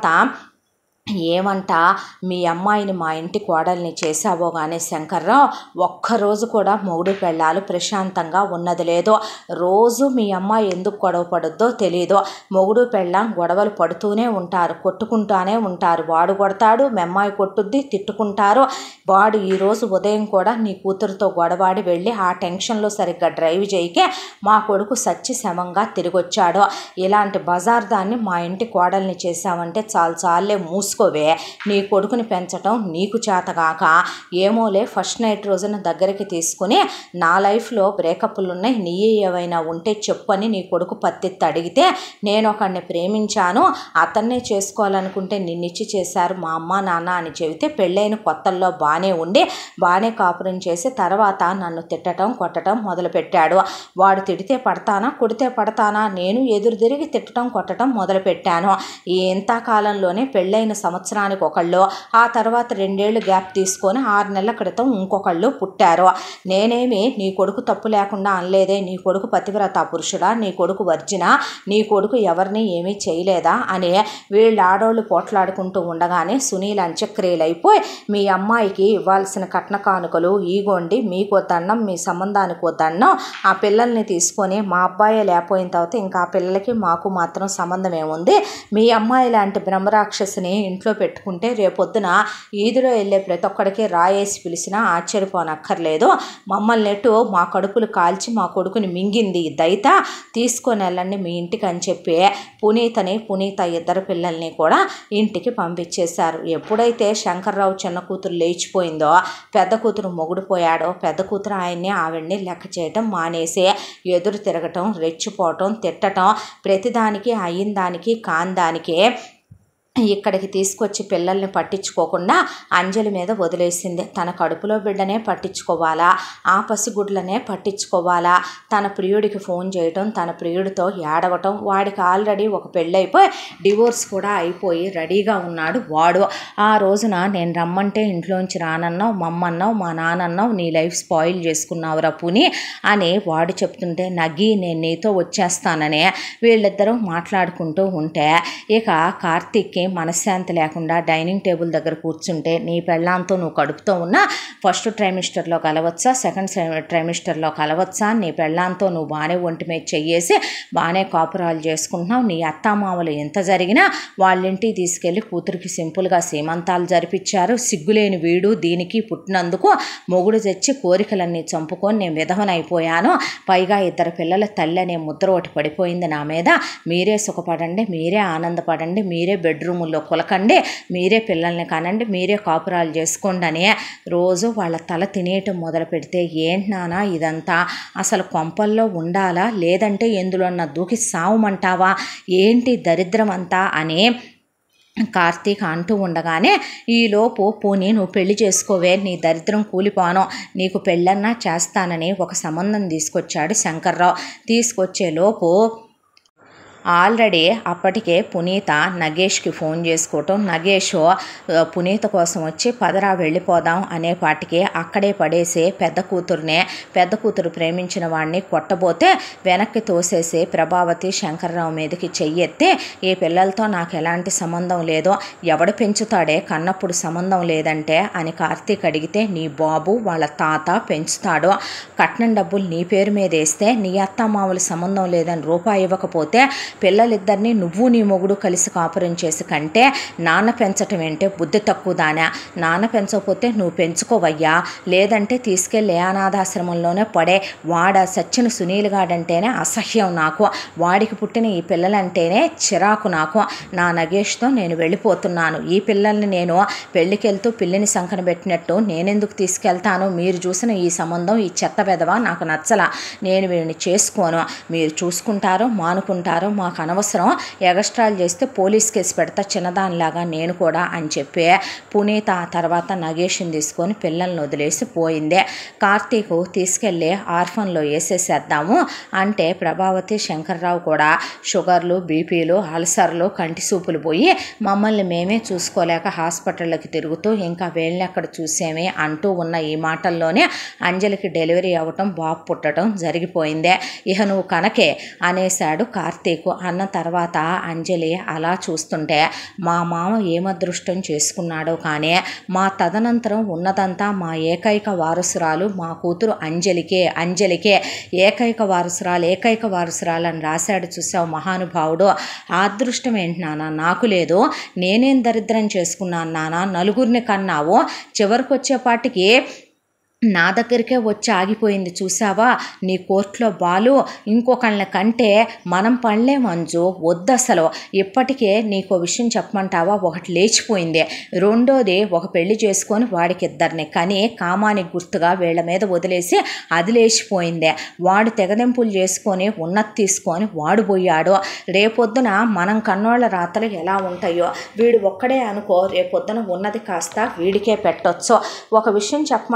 ఏమంట మీ అమ్మాయిని మా ఇంటి కోడల్ని చేశావో కానీ శంకర్రావు ఒక్కరోజు కూడా మొగుడు పెళ్ళాలు ప్రశాంతంగా ఉన్నది లేదు రోజు మీ అమ్మాయి ఎందుకు గొడవ పడుద్దో తెలియదు మొగుడు పెళ్ళాం గొడవలు పడుతూనే ఉంటారు కొట్టుకుంటానే ఉంటారు వాడు కొడతాడు మీ అమ్మాయి కొట్టుద్ది తిట్టుకుంటారు వాడు ఈరోజు ఉదయం కూడా నీ కూతురుతో గొడవాడి వెళ్ళి ఆ టెన్షన్లో సరిగ్గా డ్రైవ్ చేయకే మా కొడుకు సచ్చి శమంగా తిరిగొచ్చాడు ఇలాంటి బజార్ దాన్ని మా ఇంటి కోడల్ని చేశావంటే చాలు చాలే మూసుకోవే నీ కొడుకుని పెంచటం నీకు చేతగాక ఏమోలే ఫస్ట్ నైట్ రోజున దగ్గరికి తీసుకుని నా లైఫ్లో బ్రేకప్లు ఉన్నాయి నీ ఏవైనా ఉంటే చెప్పని నీ కొడుకు పత్తిత్తి అడిగితే నేను ఒకడిని ప్రేమించాను అతన్నే చేసుకోవాలనుకుంటే నిన్నిచ్చి చేశారు మా అమ్మ నాన్న అని చెబితే పెళ్ళైన కొత్తల్లో బాగానే ఉండి బాగానే కాపురం చేసి తర్వాత నన్ను తిట్టడం కొట్టడం మొదలుపెట్టాడు వాడు తిడితే పడతానా కొడితే పడతానా నేను ఎదురు తిరిగి తిట్టడం కొట్టడం మొదలుపెట్టాను ఈ ఇంత కాలంలోనే పెళ్ళైన సంవత్సరానికి ఒకళ్ళు ఆ తర్వాత రెండేళ్ళు గ్యాప్ తీసుకొని ఆరు నెలల క్రితం ఇంకొకళ్ళు పుట్టారు నేనేమి నీ కొడుకు తప్పు లేకుండా అనలేదే నీ కొడుకు పతివ్రత పురుషుడా నీ కొడుకు వర్జిన నీ కొడుకు ఎవరిని ఏమీ చేయలేదా అని వీళ్ళు ఆడోళ్ళు పోట్లాడుకుంటూ ఉండగానే సునీల్ అంత్యక్రియలైపోయి మీ అమ్మాయికి ఇవ్వాల్సిన కట్న కానుకలు ఈగోండి మీకో దండం మీ సంబంధానికి దండం ఆ పిల్లల్ని తీసుకొని మా అబ్బాయి లేకపోయిన తర్వాత ఇంకా ఆ పిల్లలకి మాకు మాత్రం సంబంధం ఏముంది మీ అమ్మాయి లాంటి బ్రహ్మరాక్షసిని ఇంట్లో పెట్టుకుంటే రేపొద్దున ఈదులో వెళ్ళే ప్రతి ఒక్కడికి రాయేసి పిలిచినా ఆశ్చర్యపోనక్కర్లేదు మమ్మల్ని ఎటు మా కడుపులు కాల్చి మా కొడుకుని మింగింది ఈ దైత తీసుకొని వెళ్ళండి మీ ఇంటికి అని చెప్పి పునీతని పునీత ఇద్దరు పిల్లల్ని కూడా ఇంటికి పంపించేశారు ఎప్పుడైతే శంకర్రావు చిన్న కూతురు లేచిపోయిందో పెద్ద కూతురు మొగుడుపోయాడో పెద్ద కూతురు ఆయన్ని ఆవిడ్ని లెక్క చేయటం మానేసి ఎదురు తిరగటం రెచ్చిపోవటం తిట్టటం ప్రతిదానికి అయిన దానికి కాని దానికి ఇక్కడికి తీసుకొచ్చి పిల్లల్ని పట్టించుకోకుండా అంజలి మీద వదిలేసింది తన కడుపులో బిడ్డనే పట్టించుకోవాలా ఆ పసిగుడ్లనే పట్టించుకోవాలా తన ప్రియుడికి ఫోన్ చేయటం తన ప్రియుడితో ఏడవటం వాడికి ఆల్రెడీ ఒక పెళ్ళైపోయి డివోర్స్ కూడా అయిపోయి రెడీగా ఉన్నాడు వాడు ఆ రోజున నేను రమ్మంటే ఇంట్లోంచి రానన్నావు మమ్మన్నావు మా నాన్నన్నావు నీ లైఫ్ స్పాయిల్ చేసుకున్నావురా పుని అని వాడు చెప్తుంటే నగ్గి నేను నీతో వచ్చేస్తానని వీళ్ళిద్దరూ మాట్లాడుకుంటూ ఉంటే ఇక కార్తీక్కి మనశ్శాంతి లేకుండా డైనింగ్ టేబుల్ దగ్గర కూర్చుంటే నీ పెళ్ళాంతో నువ్వు కడుపుతో ఉన్నా ఫస్ట్ ట్రైమిస్టర్లో కలవచ్చా సెకండ్ ట్రైమిస్టర్లో కలవచ్చా నీ పెళ్ళాంతో నువ్వు బాగానే ఒంటి మీద చెయ్యేసి బాగానే కాపురాలు చేసుకుంటున్నావు నీ అత్తామామలు ఎంత జరిగినా వాళ్ళింటికి తీసుకెళ్ళి కూతురికి సింపుల్గా సీమంతాలు జరిపించారు సిగ్గులేని వీడు దీనికి పుట్టినందుకు మొగుడు తెచ్చి కోరికలన్నీ చంపుకొని నేను విధవనైపోయాను పైగా ఇద్దరు పిల్లల తల్లి అనే ముద్ర ఒకటి పడిపోయింది నా మీద మీరే సుఖపడండి మీరే ఆనందపడండి మీరే బెడ్రూముల్లో కులకండి మీరే పిల్లల్ని కనండి మీరే కాపురాలు చేసుకోండి అని రోజు వాళ్ళ తల తినేయటం మొదలు పెడితే ఏంటి నానా ఇదంతా అసలు కొంపల్లో ఉండాలా లేదంటే ఎందులో దూకి సావమంటావా ఏంటి దరిద్రం అంతా అని కార్తీక్ అంటూ ఉండగానే ఈలోపు పోనీ నువ్వు పెళ్లి చేసుకోవే నీ దరిద్రం కూలిపోను నీకు పెళ్ళన్నా చేస్తానని ఒక సంబంధం తీసుకొచ్చాడు శంకర్రావు తీసుకొచ్చే లోపు ఆల్రెడీ అప్పటికే పునీత నగేష్కి ఫోన్ చేసుకోవటం నగేష్ ఆ, పునీత కోసం వచ్చి పదరా వెళ్ళిపోదాం అనే పాటికి అక్కడే పడేసి పెద్ద కూతురునే పెద్ద కూతురు ప్రేమించిన వాడిని కొట్టబోతే వెనక్కి తోసేసి ప్రభావతి శంకర్రావు మీదకి చెయ్యెత్తి ఈ పిల్లలతో నాకు ఎలాంటి సంబంధం లేదో ఎవడు పెంచుతాడే కన్నప్పుడు సంబంధం లేదంటే అని కార్తీక్ అడిగితే నీ బాబు వాళ్ళ తాత పెంచుతాడు కట్నం డబ్బులు నీ పేరు మీద వేస్తే నీ అత్త మామూలు సంబంధం లేదని రూపాయి ఇవ్వకపోతే పిల్లలిద్దరిని నువ్వు నీ మొగుడు కలిసి కాపురం చేసి కంటే నాన్న పెంచటం ఏంటే బుద్ధి తక్కువ దానా నాన్న పెంచకపోతే నువ్వు పెంచుకోవయ్యా లేదంటే తీసుకెళ్ళి ఏ అనాథాశ్రమంలోనే పడే వాడ సచ్చిన సునీల్ గాడంటేనే అసహ్యం నాకు వాడికి పుట్టిన ఈ పిల్లలంటేనే చిరాకు నాకు నా నగేష్తో నేను వెళ్ళిపోతున్నాను ఈ పిల్లల్ని నేను పెళ్ళికెళ్తూ పిల్లిని సంకన పెట్టినట్టు నేనెందుకు తీసుకెళ్తాను మీరు చూసిన ఈ సంబంధం ఈ చెత్త వెధవ నాకు నచ్చల నేను వీడిని చేసుకోను మీరు చూసుకుంటారో మానుకుంటారో మాకు అనవసరం ఎగస్ట్రాలు చేస్తే పోలీస్ కేసు పెడతా చిన్నదానిలాగా నేను కూడా అని చెప్పి పునీత ఆ తర్వాత నగేష్ని తీసుకొని పిల్లల్ని వదిలేసి పోయిందే కార్తీక్ తీసుకెళ్ళి ఆర్ఫన్లో వేసేసేద్దాము అంటే ప్రభావతి శంకర్రావు కూడా షుగర్లు బీపీలు అల్సర్లు కంటి సూపులు పోయి మమ్మల్ని మేమే చూసుకోలేక హాస్పిటళ్ళకి తిరుగుతూ ఇంకా వీళ్ళని ఎక్కడ చూసేమి అంటూ ఉన్న ఈ మాటల్లోనే అంజలికి డెలివరీ అవ్వటం బాబు పుట్టడం జరిగిపోయిందే ఇహ నువ్వు కనకే అనేశాడు కార్తీక్ అన్న తర్వాత అంజలి అలా చూస్తుంటే మా మామ ఏమదృష్టం చేసుకున్నాడో కానీ మా తదనంతరం ఉన్నదంతా మా ఏకైక వారసురాలు మా కూతురు అంజలికే అంజలికే ఏకైక వారసురాలు ఏకైక వారసురాలు అని రాశాడు చూసావు మహానుభావుడు ఆ అదృష్టం ఏంటి నాన్న నాకు లేదు నేనేం దరిద్రం చేసుకున్నాను నాన్న నలుగురిని కన్నావు చివరికి వచ్చేపాటికి నా దగ్గరికే వచ్చి ఆగిపోయింది చూసావా నీ కోర్టులో బాలు ఇంకొకళ్ళని కంటే మనం పడలే మంజు వద్దు అసలు ఇప్పటికే నీకు విషయం చెప్పమంటావా ఒకటి లేచిపోయింది రెండోది ఒక పెళ్లి చేసుకొని వాడికి ఇద్దరిని కానీ కామానికి గుర్తుగా వీళ్ళ మీద వదిలేసి అది లేచిపోయిందే వాడు తెగదెంపులు చేసుకొని ఉన్నది తీసుకొని వాడు పోయాడు రేపొద్దున మనం కన్నోళ్ళ రాతలు ఎలా ఉంటాయో వీడు ఒక్కడే అనుకో రేపొద్దున ఉన్నది కాస్త వీడికే పెట్టొచ్చు ఒక విషయం చెప్పమంటావా నాన్న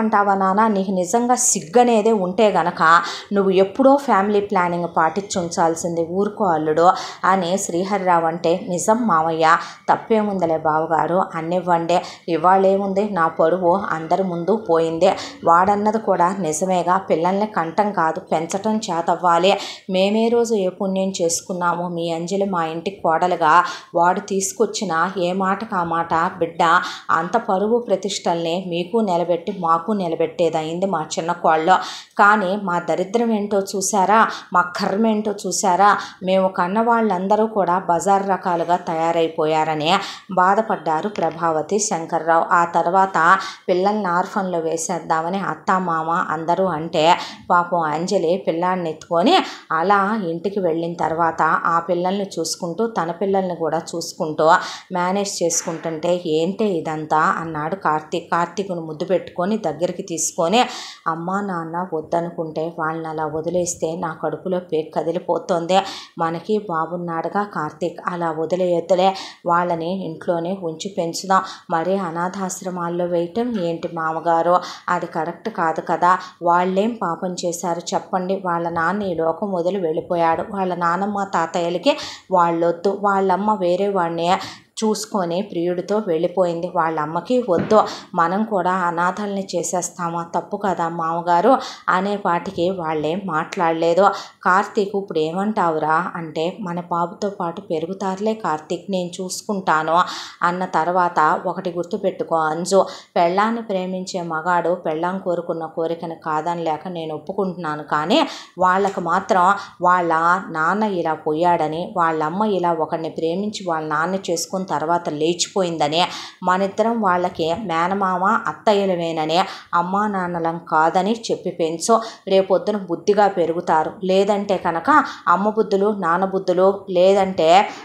నాన్న నీకు నిజంగా సిగ్గనేదే ఉంటే గనక నువ్వు ఎప్పుడో ఫ్యామిలీ ప్లానింగ్ పాటించి ఉంచాల్సింది ఊరుకో అల్లుడు అని శ్రీహరిరావు అంటే నిజం మావయ్య తప్పేముందలే బావగారు అన్నివ్వండే ఇవాళేముంది నా పరువు అందరి ముందు పోయిందే వాడన్నది కూడా నిజమేగా పిల్లల్ని కంటం కాదు పెంచటం చేతవ్వాలి మేమే రోజు ఏ పుణ్యం చేసుకున్నామో మీ అంజలి మా ఇంటి కోడలుగా వాడు తీసుకొచ్చిన ఏ మాటకు ఆ మాట బిడ్డ అంత పరువు ప్రతిష్టల్ని మీకు నిలబెట్టి మాకు నిలబెట్టేదయింది మా చిన్న కోళ్ళలో కానీ మా దరిద్రం ఏంటో చూసారా మా కర్మ ఏంటో చూసారా మేము కన్న వాళ్ళందరూ కూడా బజార్ రకాలుగా తయారైపోయారని బాధపడ్డారు ప్రభావతి శంకర్రావు ఆ తర్వాత పిల్లల్ని ఆర్ఫన్లో వేసేద్దామని అత్త మామ అందరూ అంటే పాపం అంజలి పిల్లాడిని ఎత్తుకొని అలా ఇంటికి వెళ్ళిన తర్వాత ఆ పిల్లల్ని చూసుకుంటూ తన పిల్లల్ని కూడా చూసుకుంటూ మేనేజ్ చేసుకుంటుంటే ఏంటి ఇదంతా అన్నాడు కార్తీక్ కార్తీక్ను ముద్దు పెట్టుకొని దగ్గరికి తీసుకొని అమ్మా నాన్న వద్దనుకుంటే వాళ్ళని అలా వదిలేస్తే నా కడుపులో పేక్ కదిలిపోతుంది మనకి బాబున్నాడుగా కార్తీక్ అలా వదిలేయొద్దులే వాళ్ళని ఇంట్లోనే ఉంచి పెంచుదాం మరి అనాథాశ్రమాల్లో వేయటం ఏంటి మామగారు అది కరెక్ట్ కాదు కదా వాళ్ళేం పాపం చేశారు చెప్పండి వాళ్ళ నాన్న ఈ లోకం వదిలి వెళ్ళిపోయాడు వాళ్ళ నానమ్మ తాతయ్యలకి వాళ్ళొద్దు వాళ్ళమ్మ వేరే వాడిని చూసుకొని ప్రియుడితో వెళ్ళిపోయింది వాళ్ళ అమ్మకి వద్దు మనం కూడా అనాథల్ని చేసేస్తామా తప్పు కదా మామగారు అనే పాటికి వాళ్ళేం మాట్లాడలేదు కార్తీక్ ఇప్పుడు ఏమంటావురా అంటే మన బాబుతో పాటు పెరుగుతారులే కార్తీక్ నేను చూసుకుంటాను అన్న తర్వాత ఒకటి గుర్తుపెట్టుకో అంజు పెళ్ళాన్ని ప్రేమించే మగాడు పెళ్ళాం కోరుకున్న కోరికను కాదని లేక నేను ఒప్పుకుంటున్నాను కానీ వాళ్ళకు మాత్రం వాళ్ళ నాన్న ఇలా పోయాడని వాళ్ళ అమ్మ ఇలా ఒకరిని ప్రేమించి వాళ్ళ నాన్న చేసుకున్న తర్వాత లేచిపోయిందని మనిద్దరం వాళ్ళకి మేనమామ అత్తయ్యలమేనని అమ్మా నాన్నలం కాదని చెప్పి పెంచు రేపొద్దున బుద్ధిగా పెరుగుతారు లేదంటే కనుక అమ్మ బుద్ధులు నాన్న బుద్ధులు లేదంటే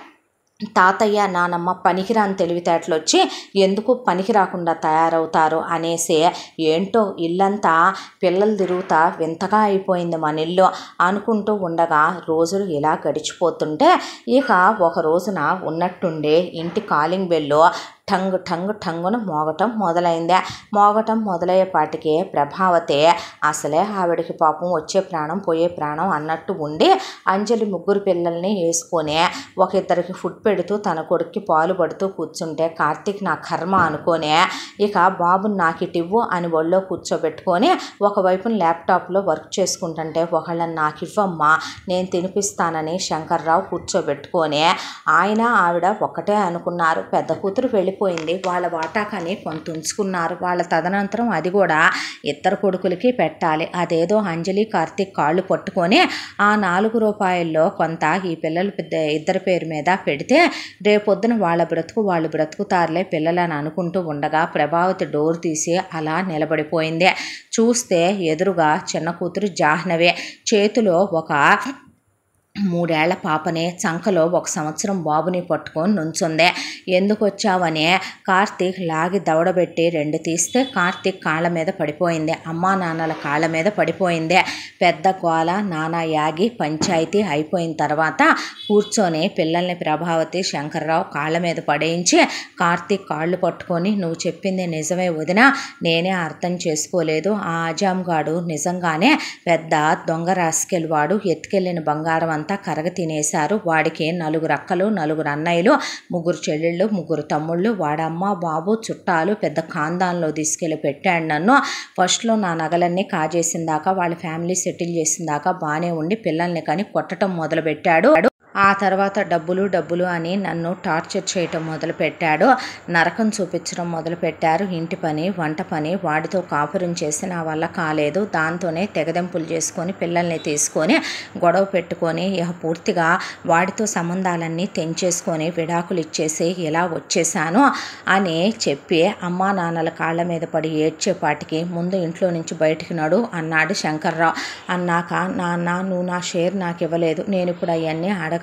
తాతయ్య నానమ్మ పనికిరాని తెలివితేటలు వచ్చి ఎందుకు పనికి రాకుండా తయారవుతారు అనేసి ఏంటో ఇల్లంతా పిల్లలు తిరుగుతా వింతగా అయిపోయింది మన ఇల్లు అనుకుంటూ ఉండగా రోజులు ఇలా గడిచిపోతుంటే ఇక ఒక రోజున ఉన్నట్టుండే ఇంటి కాలింగ్ బెల్లు టంగ్ టంగ్ టంగున మోగటం మొదలైందే మోగటం మొదలయ్యేపాటికి ప్రభావతి అసలే ఆవిడకి పాపం వచ్చే ప్రాణం పోయే ప్రాణం అన్నట్టు ఉండి అంజలి ముగ్గురు పిల్లల్ని వేసుకొని ఒక ఇద్దరికి ఫుడ్ పెడుతూ తన కొడుక్కి పాలు పడుతూ కూర్చుంటే కార్తీక్ నా కర్మ అనుకొని ఇక బాబుని నాకు ఇటు ఇవ్వు అని ఒళ్ళో కూర్చోబెట్టుకొని ఒకవైపున ల్యాప్టాప్లో వర్క్ చేసుకుంటుంటే ఒకళ్ళని నాకు ఇవ్వమ్మా నేను తినిపిస్తానని శంకర్రావు కూర్చోబెట్టుకొని ఆయన ఆవిడ ఒకటే అనుకున్నారు పెద్ద కూతురు వెళ్ళిపోయింది వాళ్ళ వాటాకని కొంత ఉంచుకున్నారు వాళ్ళ తదనంతరం అది కూడా ఇద్దరు కొడుకులకి పెట్టాలి అదేదో అంజలి కార్తీక్ కాళ్ళు పట్టుకొని ఆ నాలుగు రూపాయల్లో కొంత ఈ పిల్లలు పెద్ద ఇద్దరి పేరు మీద పెడితే రేపొద్దున వాళ్ళ బ్రతుకు వాళ్ళు బ్రతుకుతారులే పిల్లలని అనుకుంటూ ఉండగా ప్రభావతి డోర్ తీసి అలా నిలబడిపోయింది చూస్తే ఎదురుగా చిన్న కూతురు జాహ్నవే చేతిలో ఒక మూడేళ్ల పాపనే చంకలో ఒక సంవత్సరం బాబుని పట్టుకొని నుంచుందే ఎందుకు వచ్చావని కార్తీక్ లాగి దవడబెట్టి రెండు తీస్తే కార్తీక్ కాళ్ళ మీద పడిపోయింది అమ్మా నాన్నల కాళ్ళ మీద పడిపోయింది పెద్ద గోల నానా యాగి పంచాయతీ అయిపోయిన తర్వాత కూర్చొని పిల్లల్ని ప్రభావతి శంకర్రావు కాళ్ళ మీద పడేయించి కార్తీక్ కాళ్ళు పట్టుకొని నువ్వు చెప్పింది నిజమే వదిన నేనే అర్థం చేసుకోలేదు ఆ ఆజాంగాడు నిజంగానే పెద్ద దొంగ రాసుకెళ్ళి వాడు ఎత్తుకెళ్ళిన బంగారం అంతా కరగ తినేశారు వాడికి నలుగురు అక్కలు నలుగురు అన్నయ్యలు ముగ్గురు చెల్లెళ్ళు ముగ్గురు తమ్ముళ్ళు వాడమ్మ బాబు చుట్టాలు పెద్ద ఖాందాన్లో తీసుకెళ్ళి పెట్టాడు నన్ను ఫస్ట్లో నా నగలన్నీ కాజేసిన దాకా వాళ్ళ ఫ్యామిలీ సెటిల్ చేసిన దాకా బాగానే ఉండి పిల్లల్ని కానీ కొట్టడం మొదలుపెట్టాడు ఆ తర్వాత డబ్బులు డబ్బులు అని నన్ను టార్చర్ చేయటం మొదలుపెట్టాడు నరకం చూపించడం మొదలుపెట్టారు ఇంటి పని వంట పని వాడితో కాపురం చేసి నా వల్ల కాలేదు దాంతోనే తెగదెంపులు చేసుకొని పిల్లల్ని తీసుకొని గొడవ పెట్టుకొని ఇక పూర్తిగా వాడితో సంబంధాలన్నీ తెంచేసుకొని విడాకులు ఇచ్చేసి ఇలా వచ్చేసాను అని చెప్పి అమ్మా నాన్నల కాళ్ళ మీద పడి ఏడ్చేపాటికి ముందు ఇంట్లో నుంచి బయటికి నడు అన్నాడు శంకర్రావు అన్నాక నాన్న నువ్వు నా షేర్ నాకు ఇవ్వలేదు నేను ఇప్పుడు అవన్నీ అడగ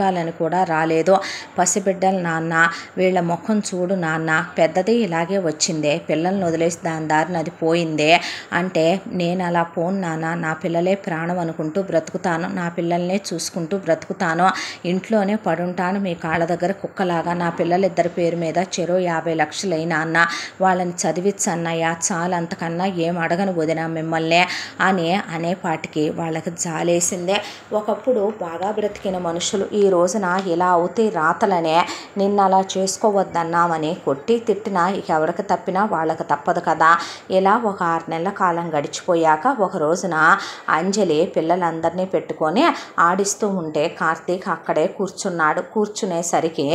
అడగాలని కూడా రాలేదు పసిబిడ్డల నాన్న వీళ్ళ ముఖం చూడు నాన్న పెద్దది ఇలాగే వచ్చిందే పిల్లల్ని వదిలేసి దాని దారిన అది పోయిందే అంటే నేను అలా పోను నాన్న నా పిల్లలే ప్రాణం అనుకుంటూ బ్రతుకుతాను నా పిల్లల్నే చూసుకుంటూ బ్రతుకుతాను ఇంట్లోనే పడుంటాను మీ కాళ్ళ దగ్గర కుక్కలాగా నా పిల్లలిద్దరి పేరు మీద చెరో యాభై లక్షలైనా అన్న వాళ్ళని చదివించన్నయ్య చాలు అంతకన్నా ఏం అడగను వదిన మిమ్మల్ని అని అనేపాటికి వాళ్ళకి జాలేసిందే ఒకప్పుడు బాగా బ్రతికిన మనుషులు ఈ రోజున ఇలా అవుతే రాతలనే నిన్న అలా చేసుకోవద్దన్నామని కొట్టి తిట్టినా ఇక ఎవరికి తప్పినా వాళ్ళకి తప్పదు కదా ఇలా ఒక ఆరు నెలల కాలం గడిచిపోయాక ఒక రోజున అంజలి పిల్లలందరినీ పెట్టుకొని ఆడిస్తూ ఉంటే కార్తీక్ అక్కడే కూర్చున్నాడు కూర్చునేసరికి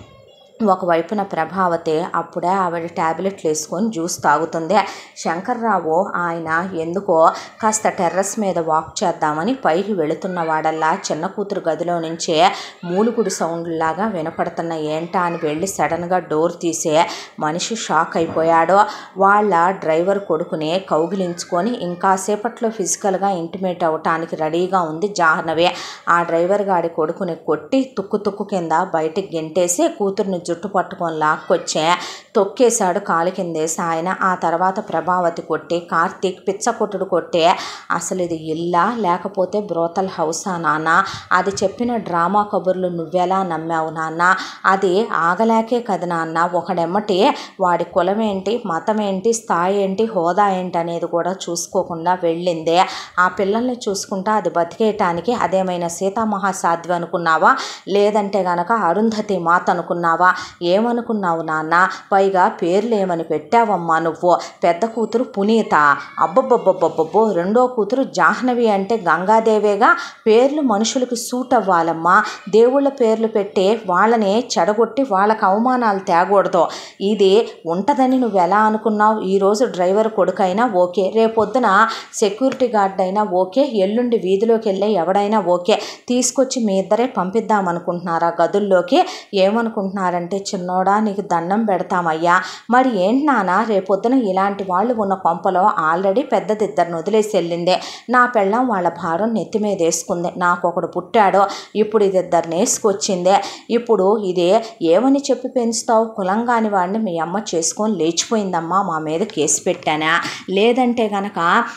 ఒకవైపున ప్రభావతి అప్పుడే ఆవిడ ట్యాబ్లెట్లు వేసుకొని జ్యూస్ తాగుతుంది శంకర్రావు ఆయన ఎందుకో కాస్త టెర్రస్ మీద వాక్ చేద్దామని పైకి వెళుతున్న వాడల్లా చిన్న కూతురు గదిలో నుంచే మూలుగుడి సౌండ్లాగా వినపడుతున్న ఏంటా అని వెళ్ళి సడన్గా డోర్ తీసే మనిషి షాక్ అయిపోయాడు వాళ్ళ డ్రైవర్ కొడుకుని కౌగిలించుకొని ఇంకాసేపట్లో ఫిజికల్గా ఇంటిమేట్ అవ్వటానికి రెడీగా ఉంది జాహ్నవి ఆ డ్రైవర్ గాడి కొడుకుని కొట్టి తుక్కు తుక్కు కింద బయటికి గెంటేసి కూతుర్ని జుట్టు పట్టుకొని లాక్కొచ్చే తొక్కేశాడు కాలు కిందేసి ఆయన ఆ తర్వాత ప్రభావతి కొట్టి కార్తీక్ పిచ్చ కొట్టుడు కొట్టే అసలు ఇది ఇల్లా లేకపోతే బ్రోతల్ హౌసా నాన్న అది చెప్పిన డ్రామా కబుర్లు నువ్వెలా నమ్మావు నాన్న అది ఆగలేకే కదా నాన్న ఒకడెమ్మటి వాడి కులం ఏంటి మతం ఏంటి స్థాయి ఏంటి హోదా ఏంటి అనేది కూడా చూసుకోకుండా వెళ్ళిందే ఆ పిల్లల్ని చూసుకుంటా అది బతికేయటానికి అదేమైనా సీతామహాసాధ్వి అనుకున్నావా లేదంటే గనక అరుంధతి మాత అనుకున్నావా ఏమనుకున్నావు నాన్న పైగా పేర్లు ఏమని పెట్టావమ్మా నువ్వు పెద్ద కూతురు పునీత అబ్బబ్బబ్బబ్బబ్బో రెండో కూతురు జాహ్నవి అంటే గంగాదేవేగా పేర్లు మనుషులకు సూట్ అవ్వాలమ్మా దేవుళ్ళ పేర్లు పెట్టి వాళ్ళని చెడగొట్టి వాళ్ళకి అవమానాలు తేకూడదు ఇది ఉంటుందని నువ్వు ఎలా అనుకున్నావు ఈరోజు డ్రైవర్ కొడుకైనా ఓకే రేపొద్దున సెక్యూరిటీ గార్డ్ అయినా ఓకే ఎల్లుండి వీధిలోకి వెళ్ళే ఎవడైనా ఓకే తీసుకొచ్చి మీ ఇద్దరే పంపిద్దాం అనుకుంటున్నారా గదుల్లోకి ఏమనుకుంటున్నారంటే చిన్నోడా నీకు దండం పెడతామయ్యా మరి ఏంటి నాన్న రేపొద్దున ఇలాంటి వాళ్ళు ఉన్న కొంపలో ఆల్రెడీ పెద్దది ఇద్దరిని వదిలేసి వెళ్ళిందే నా పెళ్ళం వాళ్ళ భారం నెత్తి మీద వేసుకుంది నాకు ఒకడు పుట్టాడో ఇప్పుడు ఇది ఇద్దరిని వేసుకొచ్చిందే ఇప్పుడు ఇదే ఏమని చెప్పి పెంచుతావు కులం కాని వాడిని మీ అమ్మ చేసుకొని లేచిపోయిందమ్మా మా మీద కేసు పెట్టానా లేదంటే గనక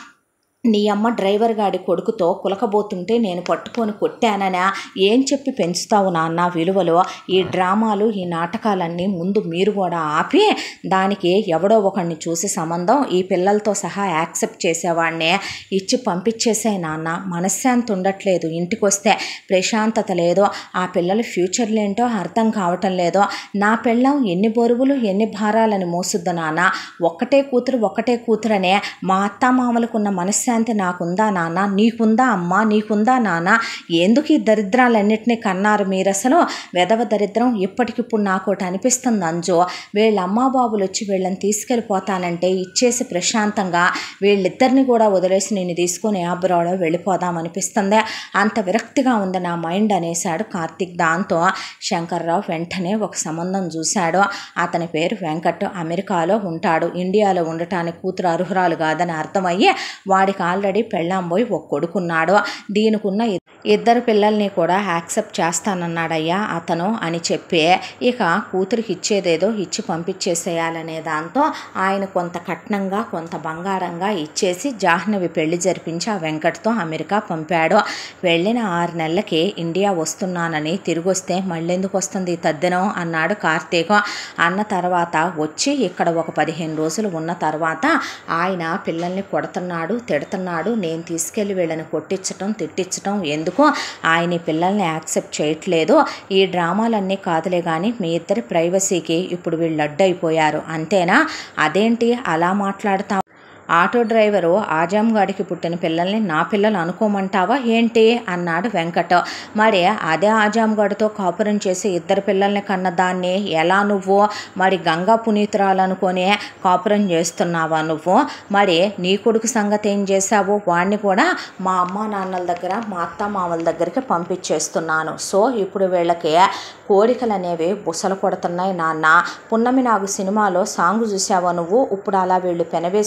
నీ అమ్మ డ్రైవర్ గాడి కొడుకుతో కులకబోతుంటే నేను పట్టుకొని కొట్టాననా ఏం చెప్పి పెంచుతావు నాన్న విలువలో ఈ డ్రామాలు ఈ నాటకాలన్నీ ముందు మీరు కూడా ఆపి దానికి ఎవడో ఒకడిని చూసి సంబంధం ఈ పిల్లలతో సహా యాక్సెప్ట్ చేసేవాడినే ఇచ్చి పంపించేసే నాన్న మనశ్శాంతి ఉండట్లేదు ఇంటికి వస్తే ప్రశాంతత లేదో ఆ పిల్లల ఫ్యూచర్లు ఏంటో అర్థం కావటం లేదో నా పెళ్ళం ఎన్ని బరువులు ఎన్ని భారాలని మోసుద్దు నాన్న ఒక్కటే కూతురు ఒక్కటే కూతురనే మా అత్త మామలకున్న మనశ్శాంతి నాకుందా నాన్న నీకుందా అమ్మా నీకుందా నాన్న ఎందుకు ఈ దరిద్రాలన్నింటినీ కన్నారు మీరు అసలు వెధవ దరిద్రం ఇప్పటికిప్పుడు నాకు ఒకటి అనిపిస్తుంది అంజో వీళ్ళ అమ్మా బాబులు వచ్చి వీళ్ళని తీసుకెళ్ళిపోతానంటే ఇచ్చేసి ప్రశాంతంగా వీళ్ళిద్దరిని కూడా వదిలేసి నేను తీసుకొని ఆబ్రాడో వెళ్ళిపోదాం అనిపిస్తుంది అంత విరక్తిగా ఉంది నా మైండ్ అనేశాడు కార్తీక్ దాంతో శంకర్రావు వెంటనే ఒక సంబంధం చూశాడు అతని పేరు వెంకట్ అమెరికాలో ఉంటాడు ఇండియాలో ఉండటానికి కూతురు అర్హురాలు కాదని అర్థమయ్యి వాడికి ఆల్రెడీ పెళ్ళాం పోయి ఒక కొడుకున్నాడు దీనికున్న ఇ- ఇద్దరు పిల్లల్ని కూడా యాక్సెప్ట్ చేస్తానన్నాడయ్యా అతను అని చెప్పి ఇక కూతురికి ఇచ్చేదేదో ఇచ్చి పంపించేసేయాలనే దాంతో ఆయన కొంత కట్నంగా కొంత బంగారంగా ఇచ్చేసి జాహ్నవి పెళ్లి జరిపించి ఆ వెంకట్తో అమెరికా పంపాడు వెళ్ళిన ఆరు నెలలకి ఇండియా వస్తున్నానని తిరిగి వస్తే మళ్ళెందుకు వస్తుంది ఈ తద్దినం అన్నాడు కార్తీక్ అన్న తర్వాత వచ్చి ఇక్కడ ఒక పదిహేను రోజులు ఉన్న తర్వాత ఆయన పిల్లల్ని కొడుతున్నాడు తిడుతున్నాడు నేను తీసుకెళ్ళి వీళ్ళని కొట్టించటం తిట్టించటం ఎందుకు ఆయన ఈ పిల్లల్ని యాక్సెప్ట్ చేయట్లేదు ఈ డ్రామాలన్నీ కాదులే కానీ మీ ఇద్దరి ప్రైవసీకి ఇప్పుడు వీళ్ళు అడ్డైపోయారు అంతేనా అదేంటి అలా మాట్లాడతా ఆటో డ్రైవరు ఆజాం గాడికి పుట్టిన పిల్లల్ని నా పిల్లలు అనుకోమంటావా ఏంటి అన్నాడు వెంకట మరి అదే ఆజాం గాడితో కాపురం చేసి ఇద్దరు పిల్లల్ని కన్న దాన్ని ఎలా నువ్వు మరి గంగా పునీతురాలనుకొని కాపురం చేస్తున్నావా నువ్వు మరి నీ కొడుకు సంగతి ఏం చేశావు వాడిని కూడా మా అమ్మ నాన్నల దగ్గర మా అత్త మామల దగ్గరికి పంపించేస్తున్నాను సో ఇప్పుడు వీళ్ళకి కోరికలు అనేవి బుసలు కొడుతున్నాయి నాన్న పున్నమి నాగు సినిమాలో సాంగ్ చూసావా నువ్వు ఇప్పుడు అలా వీళ్ళు పెనవేసుకుపోవటం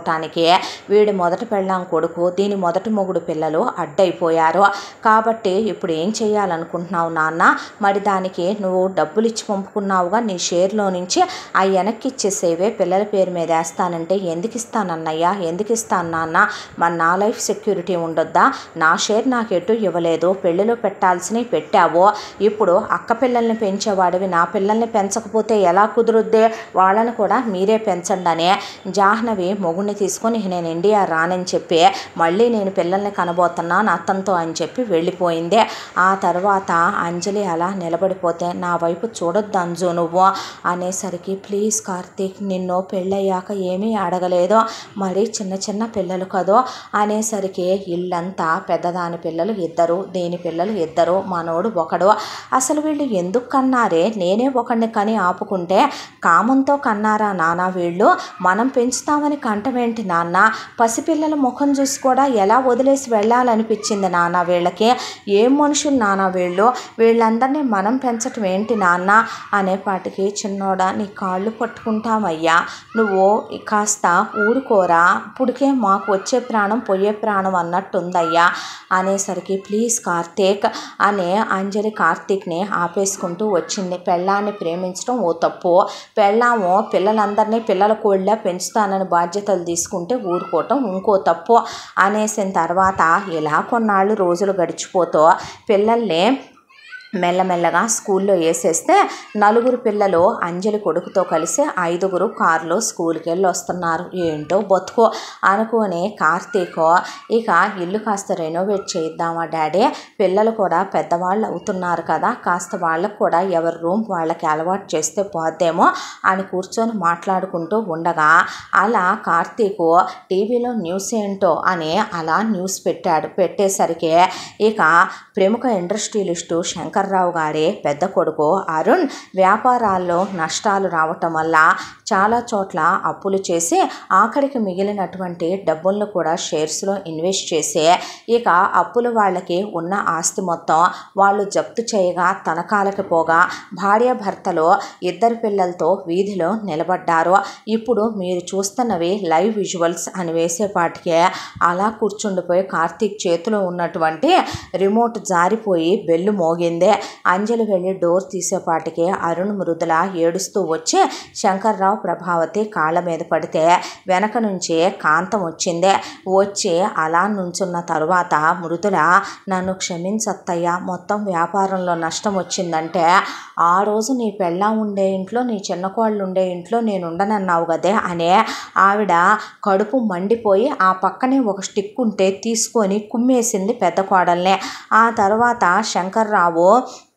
చేసుకోవటానికి వీడి మొదటి పెళ్ళాం కొడుకు దీని మొదటి మొగుడు పిల్లలు అడ్డైపోయారు కాబట్టి ఇప్పుడు ఏం చేయాలనుకుంటున్నావు నాన్న మరి దానికి నువ్వు డబ్బులు ఇచ్చి పంపుకున్నావుగా నీ షేర్లో నుంచి ఆ వెనక్కి ఇచ్చేసేవే పిల్లల పేరు మీద వేస్తానంటే ఎందుకు ఇస్తానన్నయ్యా ఎందుకు ఇస్తాను నాన్న మరి నా లైఫ్ సెక్యూరిటీ ఉండొద్దా నా షేర్ నాకు ఎటు ఇవ్వలేదు పెళ్ళిలో పెట్టాల్సినవి పెట్టావో ఇప్పుడు అక్క పిల్లల్ని పెంచేవాడివి నా పిల్లల్ని పెంచకపోతే ఎలా కుదురుద్దే వాళ్ళని కూడా మీరే పెంచండి అనే జాహ్నవి మొగుడిని తీసుకొని "ఇక నేను ఇండియా రానని చెప్పి మళ్ళీ నేను పిల్లల్ని కనబోతున్నా నా అత్తంతో అని చెప్పి వెళ్ళిపోయింది ఆ తర్వాత అంజలి అలా నిలబడిపోతే నా వైపు చూడొద్దు అంజు నువ్వు అనేసరికి ప్లీజ్ కార్తీక్ నిన్ను పెళ్ళయ్యాక ఏమీ అడగలేదు మరి చిన్న చిన్న పిల్లలు కదో అనేసరికి ఇల్లంతా పెద్దదాని పిల్లలు ఇద్దరు దేని పిల్లలు ఇద్దరు మనోడు ఒకడు అసలు వీళ్ళు ఎందుకు కన్నారే నేనే ఒకడిని కని ఆపుకుంటే కామంతో కన్నారా నాన్న వీళ్ళు మనం పెంచుతామని కంటమేంటి నాన్న పసిపిల్లల ముఖం చూసి కూడా ఎలా వదిలేసి వెళ్ళాలనిపించింది నాన్న వీళ్ళకి ఏం మనుషులు నాన్న వీళ్ళు వీళ్ళందరినీ మనం పెంచటం ఏంటి నాన్న అనేపాటికి చిన్నోడా నీ కాళ్ళు పట్టుకుంటామయ్యా నువ్వు కాస్త ఊరుకోరా ఇప్పుడికే మాకు వచ్చే ప్రాణం పోయే ప్రాణం అన్నట్టుందయ్యా అనేసరికి ప్లీజ్ కార్తీక్ అనే అంజలి కార్తీక్ని ఆపేసుకుంటూ వచ్చింది పెళ్ళాన్ని ప్రేమించడం ఓ తప్పు పెళ్ళాము పిల్లలందరినీ పిల్లల కోళ్ళ పెంచుతానని బాధ్యతలు తీసుకుంటే ఊరుకోవటం ఇంకో తప్పు అనేసిన తర్వాత ఇలా కొన్నాళ్ళు రోజులు గడిచిపోతూ పిల్లల్ని మెల్లమెల్లగా స్కూల్లో వేసేస్తే నలుగురు పిల్లలు అంజలి కొడుకుతో కలిసి ఐదుగురు కారులో స్కూల్కి వెళ్ళి వస్తున్నారు ఏంటో బతుకో అనుకుని కార్తీక్ ఇక ఇల్లు కాస్త రెనోవేట్ చేద్దామా డాడీ పిల్లలు కూడా పెద్దవాళ్ళు అవుతున్నారు కదా కాస్త వాళ్ళకు కూడా ఎవరి రూమ్ వాళ్ళకి అలవాటు చేస్తే పోద్దేమో అని కూర్చొని మాట్లాడుకుంటూ ఉండగా అలా కార్తీక్ టీవీలో న్యూస్ ఏంటో అని అలా న్యూస్ పెట్టాడు పెట్టేసరికి ఇక ప్రముఖ ఇండస్ట్రియలిస్టు శంకర్రావు గారి పెద్ద కొడుకు అరుణ్ వ్యాపారాల్లో నష్టాలు రావటం వల్ల చాలా చోట్ల అప్పులు చేసి ఆఖరికి మిగిలినటువంటి డబ్బులను కూడా షేర్స్లో ఇన్వెస్ట్ చేసి ఇక అప్పులు వాళ్ళకి ఉన్న ఆస్తి మొత్తం వాళ్ళు జప్తు చేయగా తనఖాలకి పోగా భార్య భర్తలు ఇద్దరు పిల్లలతో వీధిలో నిలబడ్డారు ఇప్పుడు మీరు చూస్తున్నవి లైవ్ విజువల్స్ అని వేసేపాటికే అలా కూర్చుండిపోయి కార్తీక్ చేతిలో ఉన్నటువంటి రిమోట్ జారిపోయి బెల్లు మోగిందే అంజలి వెళ్ళి డోర్ తీసేపాటికి అరుణ్ మృదుల ఏడుస్తూ వచ్చి శంకర్రావు ప్రభావతి కాళ్ళ మీద పడితే వెనక నుంచి కాంతం వచ్చిందే వచ్చి అలా నుంచున్న తరువాత మృదుల నన్ను క్షమించత్తయ్యా మొత్తం వ్యాపారంలో నష్టం వచ్చిందంటే ఆ రోజు నీ పెళ్ళాం ఉండే ఇంట్లో నీ చిన్న కోళ్ళు ఉండే ఇంట్లో నేను ఉండనన్నావు కదే అనే ఆవిడ కడుపు మండిపోయి ఆ పక్కనే ఒక స్టిక్ ఉంటే తీసుకొని కుమ్మేసింది పెద్ద కోడల్నే ఆ తర్వాత శంకర్రావు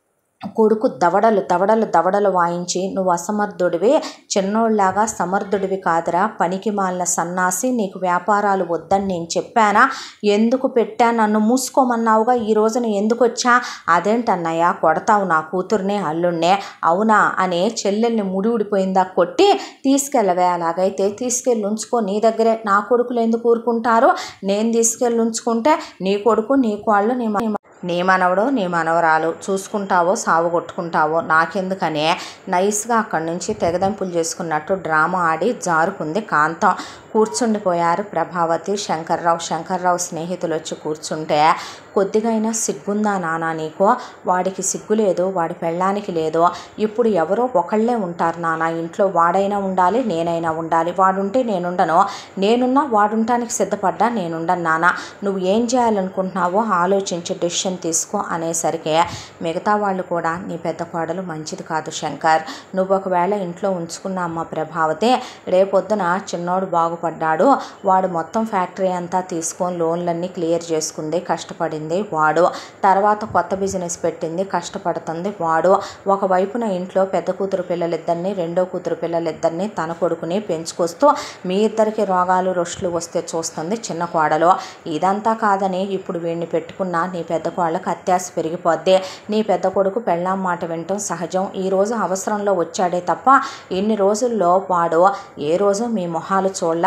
కొడుకు దవడలు దవడలు దవడలు వాయించి నువ్వు అసమర్థుడివి చిన్నోళ్ళలాగా సమర్థుడివి కాదురా పనికి మాలిన సన్నాసి నీకు వ్యాపారాలు వద్దని నేను చెప్పానా ఎందుకు పెట్టా నన్ను మూసుకోమన్నావుగా ఈ రోజున ఎందుకు వచ్చా అదేంటన్నయ్య కొడతావు నా కూతుర్నే అల్లుణ్ణే అవునా అనే చెల్లెల్ని ముడి ఊడిపోయిందా కొట్టి తీసుకెళ్ళవే అలాగైతే తీసుకెళ్ళి ఉంచుకో నీ దగ్గరే నా కొడుకులు ఎందుకు ఊరుకుంటారు నేను తీసుకెళ్ళి ఉంచుకుంటే నీ కొడుకు నీ కోళ్ళు నీ మ- నీ మనవడు నీ మనవరాలు చూసుకుంటావో సాగు కొట్టుకుంటావో నాకెందుకనే నైస్గా అక్కడి నుంచి తెగదెంపులు చేసుకున్నట్టు డ్రామా ఆడి జారుకుంది కాంతం కూర్చుండిపోయారు ప్రభావతి శంకర్రావు శంకర్రావు స్నేహితులు వచ్చి కూర్చుంటే కొద్దిగైనా సిగ్గుందా నానా నీకు వాడికి సిగ్గు లేదు వాడి పెళ్ళానికి లేదు ఇప్పుడు ఎవరో ఒకళ్ళే ఉంటారు నాన్న ఇంట్లో వాడైనా ఉండాలి నేనైనా ఉండాలి వాడుంటే నేనుండను నేనున్నా వాడుంటానికి సిద్ధపడ్డా నేనుండను నాన్న నువ్వు ఏం చేయాలనుకుంటున్నావో ఆలోచించి డెసిషన్ తీసుకో అనేసరికి మిగతా వాళ్ళు కూడా నీ పెద్ద కోడలు మంచిది కాదు శంకర్ నువ్వు ఒకవేళ ఇంట్లో ఉంచుకున్న అమ్మ ప్రభావతే రేపొద్దున చిన్నోడు బాగుపడ్డాడు వాడు మొత్తం ఫ్యాక్టరీ అంతా తీసుకొని లోన్లన్నీ క్లియర్ చేసుకుంది కష్టపడింది వాడు తర్వాత కొత్త బిజినెస్ పెట్టింది కష్టపడుతుంది వాడు ఒకవైపున ఇంట్లో పెద్ద కూతురు పిల్లలిద్దరిని రెండో కూతురు పిల్లలిద్దరిని తన కొడుకుని పెంచుకొస్తూ మీ ఇద్దరికి రోగాలు రొష్లు వస్తే చూస్తుంది చిన్న కోడలు ఇదంతా కాదని ఇప్పుడు వీడిని పెట్టుకున్న నీ పెద్ద కోళ్ళకి అత్యాశ పెరిగిపోద్ది నీ పెద్ద కొడుకు పెళ్ళాం మాట వినటం సహజం ఈ రోజు అవసరంలో వచ్చాడే తప్ప ఇన్ని రోజుల్లో వాడు ఏ రోజు మీ మొహాలు చూడలా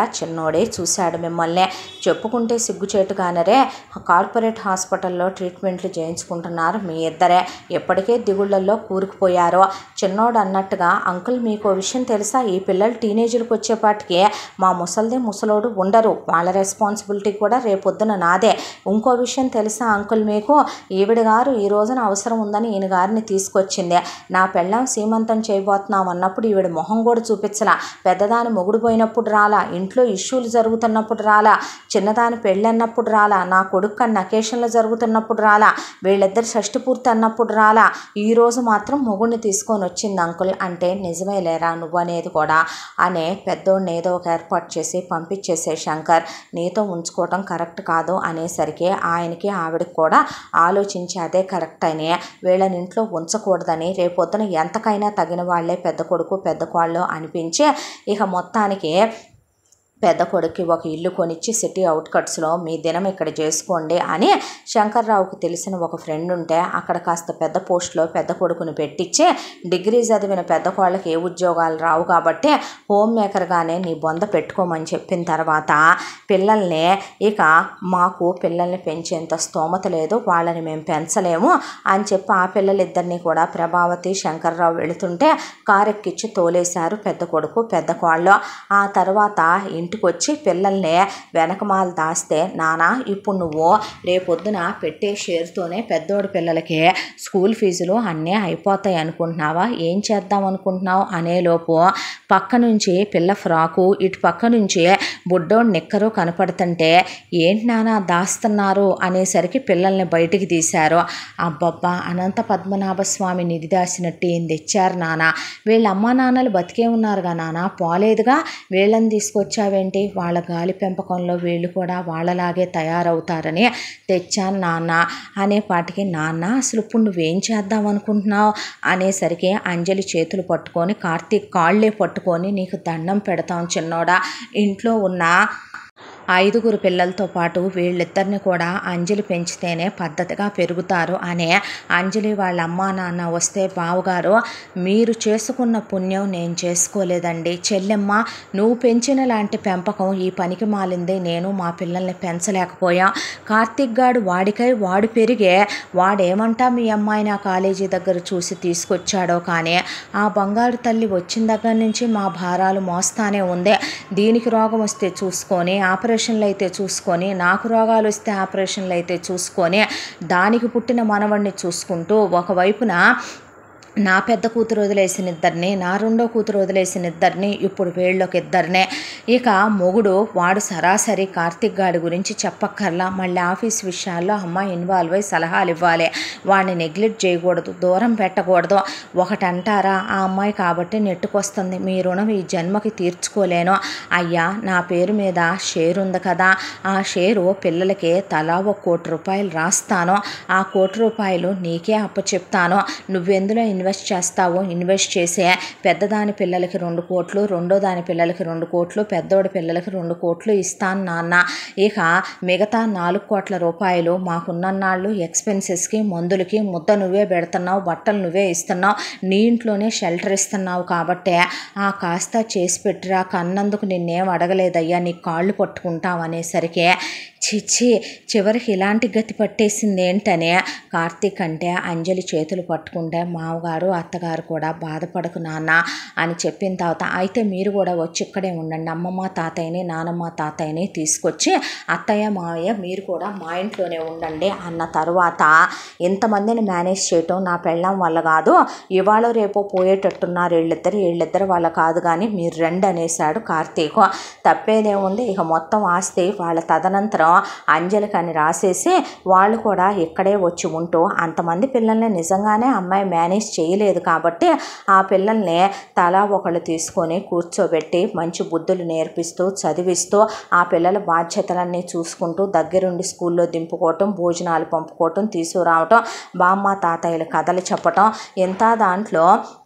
చిన్నోడే చూశాడు మిమ్మల్ని చెప్పుకుంటే సిగ్గుచేటుగానరే కార్పొరేట్ హాస్పిటల్లో ట్రీట్మెంట్లు చేయించుకుంటున్నారు మీ ఇద్దరే ఎప్పటికే దిగుళ్ళల్లో కూరుకుపోయారు చిన్నోడు అన్నట్టుగా అంకుల్ మీకు ఓ విషయం తెలుసా ఈ పిల్లలు టీనేజ్లకు వచ్చేపాటికి మా ముసలిది ముసలోడు ఉండరు వాళ్ళ రెస్పాన్సిబిలిటీ కూడా రేపొద్దున నాదే ఇంకో విషయం తెలుసా అంకుల్ మీకు ఈవిడ గారు ఈ రోజున అవసరం ఉందని ఈయన గారిని తీసుకొచ్చింది నా పెళ్ళం సీమంతం చేయబోతున్నాం అన్నప్పుడు ఈవిడ మొహం కూడా చూపించలా పెద్దదాని మొగుడు పోయినప్పుడు రాలా ఇంట్లో ఇష్యూలు జరుగుతున్నప్పుడు రాలా చిన్నదాని పెళ్ళి అన్నప్పుడు రాలా నా కొడుకు కన్నా అకేషన్లు జరుగుతున్నప్పుడు రాలా వీళ్ళిద్దరు షష్టి పూర్తి అన్నప్పుడు రాలా ఈ రోజు మాత్రం మొగుడిని తీసుకొని వచ్చింది అంకుల్ అంటే నిజమే లేరా నువ్వు అనేది కూడా అనే పెద్దోడిని ఏదో ఒక ఏర్పాటు చేసి పంపించేసే శంకర్ నీతో ఉంచుకోవటం కరెక్ట్ కాదు అనేసరికి ఆయనకి ఆవిడకి కూడా ఆలోచించి అదే కరెక్ట్ అని వీళ్ళని ఇంట్లో ఉంచకూడదని రేపొద్దున ఎంతకైనా తగిన వాళ్ళే పెద్ద కొడుకు పెద్ద కోళ్ళు అనిపించి ఇక మొత్తానికి పెద్ద కొడుక్కి ఒక ఇల్లు కొనిచ్చి సిటీ అవుట్కట్స్లో మీ దినం ఇక్కడ చేసుకోండి అని శంకర్రావుకి తెలిసిన ఒక ఫ్రెండ్ ఉంటే అక్కడ కాస్త పెద్ద పోస్ట్లో పెద్ద కొడుకుని పెట్టించి డిగ్రీ చదివిన పెద్ద కోళ్ళకి ఏ ఉద్యోగాలు రావు కాబట్టి హోమ్ మేకర్గానే నీ బొంద పెట్టుకోమని చెప్పిన తర్వాత పిల్లల్ని ఇక మాకు పిల్లల్ని పెంచేంత స్తోమత లేదు వాళ్ళని మేము పెంచలేము అని చెప్పి ఆ పిల్లలిద్దరినీ కూడా ప్రభావతి శంకర్రావు వెళుతుంటే కారెక్కిచ్చి తోలేశారు పెద్ద కొడుకు పెద్ద కోళ్ళు ఆ తర్వాత ఇంటికి వచ్చి పిల్లల్ని వెనకమాల దాస్తే నానా ఇప్పుడు నువ్వు రేపొద్దున పెట్టే షేర్తోనే పెద్దోడి పిల్లలకి స్కూల్ ఫీజులు అన్నీ అయిపోతాయి అనుకుంటున్నావా ఏం చేద్దాం అనుకుంటున్నావు అనేలోపు పక్క నుంచి పిల్ల ఫ్రాకు ఇటు పక్క నుంచి బుడ్డోడి నిక్కరు కనపడుతుంటే ఏంటి నానా దాస్తున్నారు అనేసరికి పిల్లల్ని బయటికి తీశారు అబ్బబ్బా అనంత పద్మనాభ స్వామి నిధి దాసినట్టు ఏం తెచ్చారు నాన్న వీళ్ళ అమ్మా నాన్నలు బతికే ఉన్నారుగా నాన్న పోలేదుగా వీళ్ళని తీసుకొచ్చావేంటి వాళ్ళ గాలి పెంపకంలో వీళ్ళు కూడా వాళ్ళలాగే తయారవుతారని తెచ్చాను నాన్న అనేపాటికి నాన్న అసలు ఇప్పుడు నువ్వేం చేద్దాం అనుకుంటున్నావు అనేసరికి అంజలి చేతులు పట్టుకొని కార్తీక్ కాళ్ళే పట్టుకొని నీకు దండం పెడతాం చిన్నోడా ఇంట్లో ఉన్న ఐదుగురు పిల్లలతో పాటు వీళ్ళిద్దరిని కూడా అంజలి పెంచితేనే పద్ధతిగా పెరుగుతారు అనే అంజలి వాళ్ళ అమ్మా నాన్న వస్తే బావగారు మీరు చేసుకున్న పుణ్యం నేను చేసుకోలేదండి చెల్లెమ్మ నువ్వు పెంచిన లాంటి పెంపకం ఈ పనికి మాలింది నేను మా పిల్లల్ని పెంచలేకపోయా కార్తీక్ గాడు వాడికై వాడు పెరిగే వాడేమంటా మీ అమ్మాయి నా కాలేజీ దగ్గర చూసి తీసుకొచ్చాడో కానీ ఆ బంగారు తల్లి వచ్చిన దగ్గర నుంచి మా భారాలు మోస్తానే ఉంది దీనికి రోగం వస్తే చూసుకొని ఆపరేషన్లు అయితే చూసుకొని నాకు రోగాలు వస్తే ఆపరేషన్లు అయితే చూసుకొని దానికి పుట్టిన మనవడిని చూసుకుంటూ ఒకవైపున నా పెద్ద కూతురు వదిలేసిన ఇద్దరిని నా రెండో కూతురు వదిలేసిన ఇద్దరిని ఇప్పుడు వీళ్ళకి ఇద్దరినే ఇక మొగుడు వాడు సరాసరి కార్తిక్ గాడి గురించి చెప్పక్కర్లా మళ్ళీ ఆఫీస్ విషయాల్లో అమ్మాయి ఇన్వాల్వ్ అయ్యి సలహాలు ఇవ్వాలి వాడిని నెగ్లెక్ట్ చేయకూడదు దూరం పెట్టకూడదు ఒకటి అంటారా ఆ అమ్మాయి కాబట్టి నెట్టుకొస్తుంది మీ రుణం ఈ జన్మకి తీర్చుకోలేను అయ్యా నా పేరు మీద షేర్ ఉంది కదా ఆ షేరు పిల్లలకి తలా ఒక కోటి రూపాయలు రాస్తాను ఆ కోటి రూపాయలు నీకే అప్పచెప్తాను నువ్వెందులో ఇన్వెస్ట్ చేస్తావో ఇన్వెస్ట్ చేసే పెద్దదాని పిల్లలకి రెండు కోట్లు రెండో దాని పిల్లలకి రెండు కోట్లు పెద్దోడి పిల్లలకి రెండు కోట్లు ఇస్తాను నాన్న ఇక మిగతా నాలుగు కోట్ల రూపాయలు మాకున్నన్నాళ్ళు ఎక్స్పెన్సెస్కి మందులకి ముద్ద నువ్వే పెడుతున్నావు బట్టలు నువ్వే ఇస్తున్నావు నీ ఇంట్లోనే షెల్టర్ ఇస్తున్నావు కాబట్టే ఆ కాస్త చేసి పెట్టిరా కన్నందుకు నిన్నేం అడగలేదయ్యా నీ కాళ్ళు పట్టుకుంటావు అనేసరికి చిచ్చి చివరికి ఇలాంటి గతి పట్టేసింది ఏంటనే కార్తీక్ అంటే అంజలి చేతులు పట్టుకుంటే మామగారు అత్తగారు కూడా బాధపడకు నాన్న అని చెప్పిన తర్వాత అయితే మీరు కూడా వచ్చి ఇక్కడే ఉండండి అమ్మమ్మ తాతయ్యని నానమ్మ తాతయ్యని తీసుకొచ్చి అత్తయ్య మావయ్య మీరు కూడా మా ఇంట్లోనే ఉండండి అన్న తర్వాత ఇంతమందిని మేనేజ్ చేయటం నా పెళ్ళం వల్ల కాదు ఇవాళ రేపు పోయేటట్టున్నారు వీళ్ళిద్దరు వీళ్ళిద్దరు వాళ్ళ కాదు కానీ మీరు రండి అనేసాడు కార్తీక్ తప్పేదేముంది ఇక మొత్తం ఆస్తి వాళ్ళ తదనంతరం అంజలికి అని రాసేసి వాళ్ళు కూడా ఇక్కడే వచ్చి ఉంటూ అంతమంది పిల్లల్ని నిజంగానే అమ్మాయి మేనేజ్ చేయలేదు కాబట్టి ఆ పిల్లల్ని తలా ఒకళ్ళు తీసుకొని కూర్చోబెట్టి మంచి బుద్ధులు నేర్పిస్తూ చదివిస్తూ ఆ పిల్లల బాధ్యతలన్నీ చూసుకుంటూ దగ్గరుండి స్కూల్లో దింపుకోవటం భోజనాలు పంపుకోవటం తీసుకురావటం బామ్మ తాతయ్యల కథలు చెప్పటం ఇంత దాంట్లో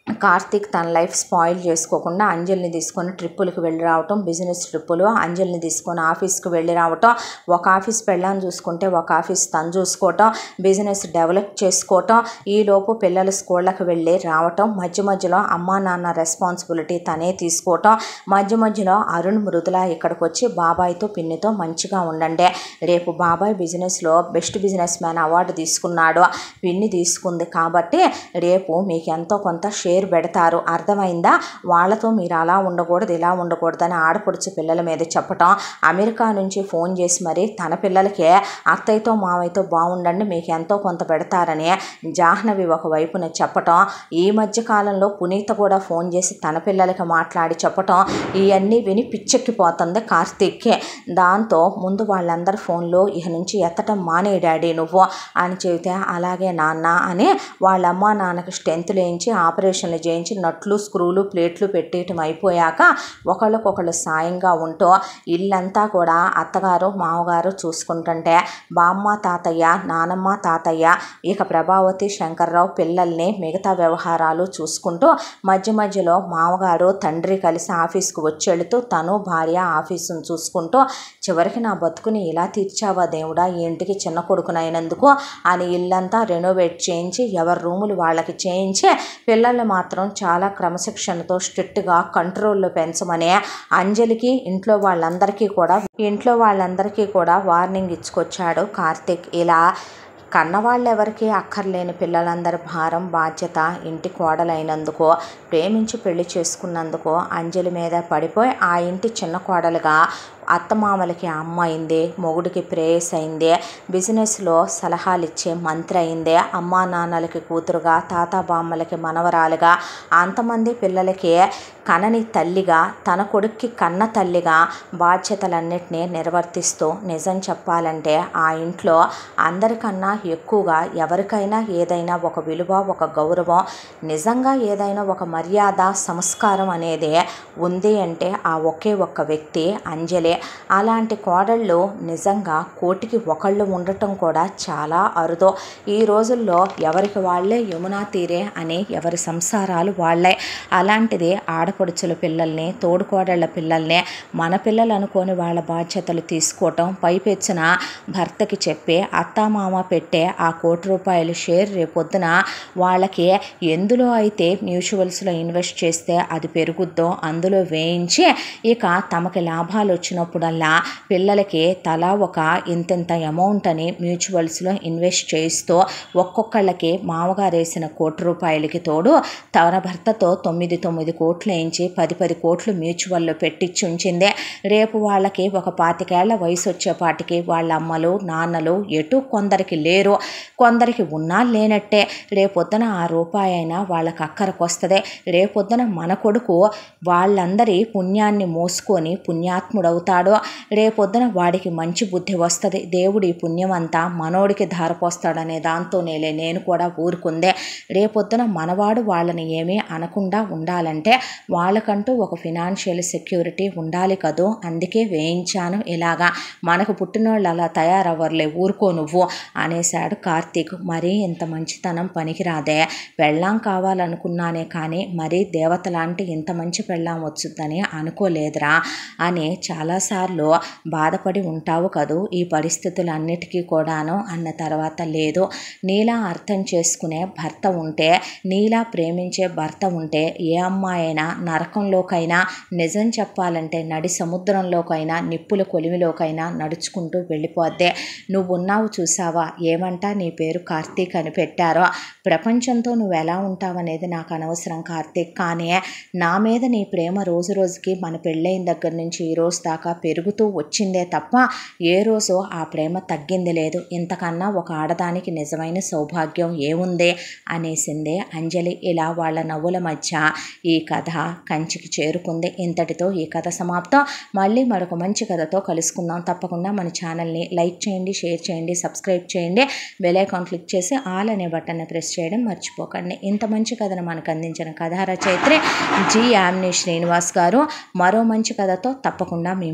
కార్తీక్ తన లైఫ్ స్పాయిల్ చేసుకోకుండా అంజలిని తీసుకొని ట్రిప్పులకు వెళ్ళి రావటం బిజినెస్ ట్రిప్పులు అంజలిని తీసుకొని ఆఫీస్కి వెళ్ళి రావటం ఒక ఆఫీస్ పెళ్ళాన్ని చూసుకుంటే ఒక ఆఫీస్ తను చూసుకోవటం బిజినెస్ డెవలప్ చేసుకోవటం ఈలోపు పిల్లలు స్కూళ్ళకి వెళ్ళి రావటం మధ్య మధ్యలో అమ్మా నాన్న రెస్పాన్సిబిలిటీ తనే తీసుకోవటం మధ్య మధ్యలో అరుణ్ మృదుల ఇక్కడికి వచ్చి బాబాయ్తో పిన్నితో మంచిగా ఉండండి రేపు బాబాయ్ బిజినెస్లో బెస్ట్ బిజినెస్ మ్యాన్ అవార్డు తీసుకున్నాడు పిన్ని తీసుకుంది కాబట్టి రేపు మీకు ఎంతో కొంత షేర్ పెడతారు అర్థమైందా వాళ్ళతో మీరు అలా ఉండకూడదు ఇలా ఉండకూడదని ఆడపడుచు పిల్లల మీద చెప్పటం అమెరికా నుంచి ఫోన్ చేసి మరి తన పిల్లలకే అత్తయ్యతో మావయ్యతో బాగుండండి మీకు ఎంతో కొంత పెడతారని జాహ్నవి ఒక వైపున చెప్పటం ఈ మధ్య కాలంలో పునీత కూడా ఫోన్ చేసి తన పిల్లలకి మాట్లాడి చెప్పటం ఇవన్నీ విని పిచ్చెక్కిపోతుంది కార్తీక్కి దాంతో ముందు వాళ్ళందరి ఫోన్లో ఇక నుంచి ఎత్తటం మానే డాడీ నువ్వు అని చెబితే అలాగే నాన్న అని వాళ్ళ అమ్మ నాన్నకి స్ట్రెంత్ లేయించి ఆపరేషన్లు చేయించి నట్లు స్క్రూలు ప్లేట్లు పెట్టేయటం అయిపోయాక ఒకళ్ళకొకళ్ళు సాయంగా ఉంటూ ఇల్లంతా కూడా అత్తగారు మామగారు చూసుకుంటుంటే బామ్మ తాతయ్య నానమ్మ తాతయ్య ఇక ప్రభావతి శంకర్రావు పిల్లల్ని మిగతా వ్యవహారాలు చూసుకుంటూ మధ్య మధ్యలో మామగారు తండ్రి కలిసి ఆఫీస్కి వచ్చి వెళుతూ తను భార్య ఆఫీసును చూసుకుంటూ చివరికి నా బతుకుని ఇలా తీర్చావా దేవుడా ఈ ఇంటికి చిన్న కొడుకునైనందుకు అని ఇల్లంతా రెనోవేట్ చేయించి ఎవరి రూములు వాళ్ళకి చేయించి పిల్లల్ని మాత్రం చాలా క్రమశిక్షణతో స్ట్రిక్ట్గా కంట్రోల్లో పెంచమని అంజలికి ఇంట్లో వాళ్ళందరికీ కూడా ఇంట్లో వాళ్ళందరికీ కూడా వార్నింగ్ ఇచ్చుకొచ్చాడు కార్తిక్ ఇలా కన్నవాళ్ళు ఎవరికి అక్కర్లేని పిల్లలందరి భారం బాధ్యత ఇంటి కోడలైనందుకు ప్రేమించి పెళ్లి చేసుకున్నందుకు అంజలి మీద పడిపోయి ఆ ఇంటి చిన్న కోడలుగా అత్తమామలకి అమ్మ అయింది మొగుడికి ప్రేయస్ అయింది బిజినెస్లో సలహాలు ఇచ్చే మంత్రి అయింది అమ్మా నాన్నలకి కూతురుగా తాత బామ్మలకి మనవరాలుగా అంతమంది పిల్లలకి కనని తల్లిగా తన కొడుక్కి కన్న తల్లిగా బాధ్యతలన్నిటినీ నిర్వర్తిస్తూ నిజం చెప్పాలంటే ఆ ఇంట్లో అందరికన్నా ఎక్కువగా ఎవరికైనా ఏదైనా ఒక విలువ ఒక గౌరవం నిజంగా ఏదైనా ఒక మర్యాద సంస్కారం అనేది ఉంది అంటే ఆ ఒకే ఒక్క వ్యక్తి అంజలి అలాంటి కోడళ్ళు నిజంగా కోటికి ఒకళ్ళు ఉండటం కూడా చాలా అరుదు ఈ రోజుల్లో ఎవరికి వాళ్ళే యమునా తీరే అని ఎవరి సంసారాలు వాళ్ళే అలాంటిది ఆడపడుచుల పిల్లల్ని తోడుకోడళ్ళ పిల్లల్ని మన పిల్లలు అనుకొని వాళ్ళ బాధ్యతలు తీసుకోవటం పైపెచ్చిన భర్తకి చెప్పి అత్తామామ పెట్టే ఆ కోటి రూపాయలు షేర్ రేపొద్దున వాళ్ళకి ఎందులో అయితే మ్యూచువల్స్లో ఇన్వెస్ట్ చేస్తే అది పెరుగుద్దో అందులో వేయించి ఇక తమకి లాభాలు వచ్చినప్పుడల్లా పిల్లలకి తలా ఒక ఇంతింత అమౌంట్ అని మ్యూచువల్స్లో ఇన్వెస్ట్ చేస్తూ ఒక్కొక్కళ్ళకి మామగారు వేసిన కోటి రూపాయలకి తోడు తన భర్తతో తొమ్మిది తొమ్మిది కోట్లు వేయించి పది పది కోట్లు మ్యూచువల్లో పెట్టించి ఉంచింది రేపు వాళ్ళకి ఒక పాతికేళ్ల వయసు వచ్చేపాటికి వాళ్ళ అమ్మలు నాన్నలు ఎటు కొందరికి లేరు కొందరికి ఉన్నా లేనట్టే రేపొద్దున ఆ రూపాయి అయినా వాళ్ళకి అక్కరకు వస్తుంది రేపొద్దున మన కొడుకు వాళ్ళందరి పుణ్యాన్ని మోసుకొని పుణ్యాత్ముడవుతాడు రేపొద్దున వాడికి మంచి బుద్ధి వస్తుంది దేవుడి పుణ్యం అంతా మనోడికి ధారపోస్తాడనే దాంతోనేలే నేను కూడా ఊరుకుందే రేపొద్దున మనవాడు వాళ్ళని ఏమీ అనకుండా ఉండాలంటే వాళ్ళకంటూ ఒక ఫినాన్షియల్ సెక్యూరిటీ ఉండాలి కదూ అందుకే వేయించాను ఇలాగా మనకు పుట్టినోళ్ళు అలా తయారవ్వర్లే ఊరుకో నువ్వు అనేశాడు కార్తీక్ మరీ ఇంత మంచితనం పనికిరాదే పెళ్ళాం కావాలనుకున్నానే కానీ మరీ దేవత లాంటి ఇంత మంచి పెళ్ళాం వచ్చుద్దని అనుకోలేదురా అని చాలాసార్లు బాధపడి ఉంటావు కదూ ఈ పరిస్థితులన్నిటికీ కూడాను అన్న తర్వాత లేదు నీలా అర్థం చేసుకునే భర్త ఉంటే నీలా ప్రేమించే భర్త ఉంటే ఏ అమ్మాయి అయినా నరకంలోకైనా నిజం చెప్పాలంటే నడి సముద్రంలోకైనా నిప్పుల కొలిమిలోకైనా నడుచుకుంటూ వెళ్ళిపోద్దే నువ్వు ఉన్నావు చూసావా ఏమంటా నీ పేరు కార్తీక్ అని పెట్టారో ప్రపంచంతో నువ్వు ఎలా ఉంటావనేది నాకు అనవసరం కార్తీక్ కానీ నా మీద నీ ప్రేమ రోజు రోజుకి మన పెళ్ళైన దగ్గర నుంచి ఈ రోజు దాకా పెరుగుతూ వచ్చిందే తప్ప ఏ రోజు ఆ ప్రేమ తగ్గింది లేదు ఇంతకన్నా ఒక ఆడదానికి నిజమైన సౌభాగ్యం ఏముంది అనేసిందే అంజలి ఇలా వాళ్ళ నవ్వుల మధ్య ఈ కథ కంచికి చేరుకుంది ఇంతటితో ఈ కథ సమాప్తం మళ్ళీ మరొక మంచి కథతో కలుసుకుందాం తప్పకుండా మన ఛానల్ని లైక్ చేయండి షేర్ చేయండి సబ్స్క్రైబ్ చేయండి బెల్ ఐకాన్ క్లిక్ చేసి ఆల్ అనే బటన్ని ప్రెస్ చేయడం మర్చిపోకండి ఇంత మంచి కథను మనకు అందించిన కథా రచయిత్రి జి యామిని శ్రీనివాస్ గారు మరో మంచి కథతో తప్పకుండా మీ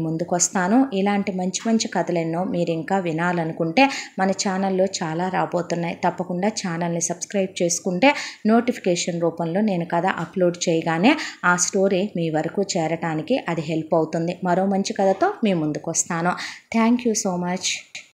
ముందుకు వస్తాను ఇలాంటి మంచి మంచి కథలు ఎన్నో మీరు ఇంకా వినాలనుకుంటే మన ఛానల్లో చాలా రాబోతున్నాయి తప్పకుండా ఛానల్ని సబ్స్క్రైబ్ చేసుకుంటే నోటిఫికేషన్ రూపంలో నేను కథ అప్లోడ్ చేయగానే ఆ స్టోరీ మీ వరకు చేరటానికి అది హెల్ప్ అవుతుంది మరో మంచి కథతో మీ ముందుకు వస్తాను థ్యాంక్ యూ సో మచ్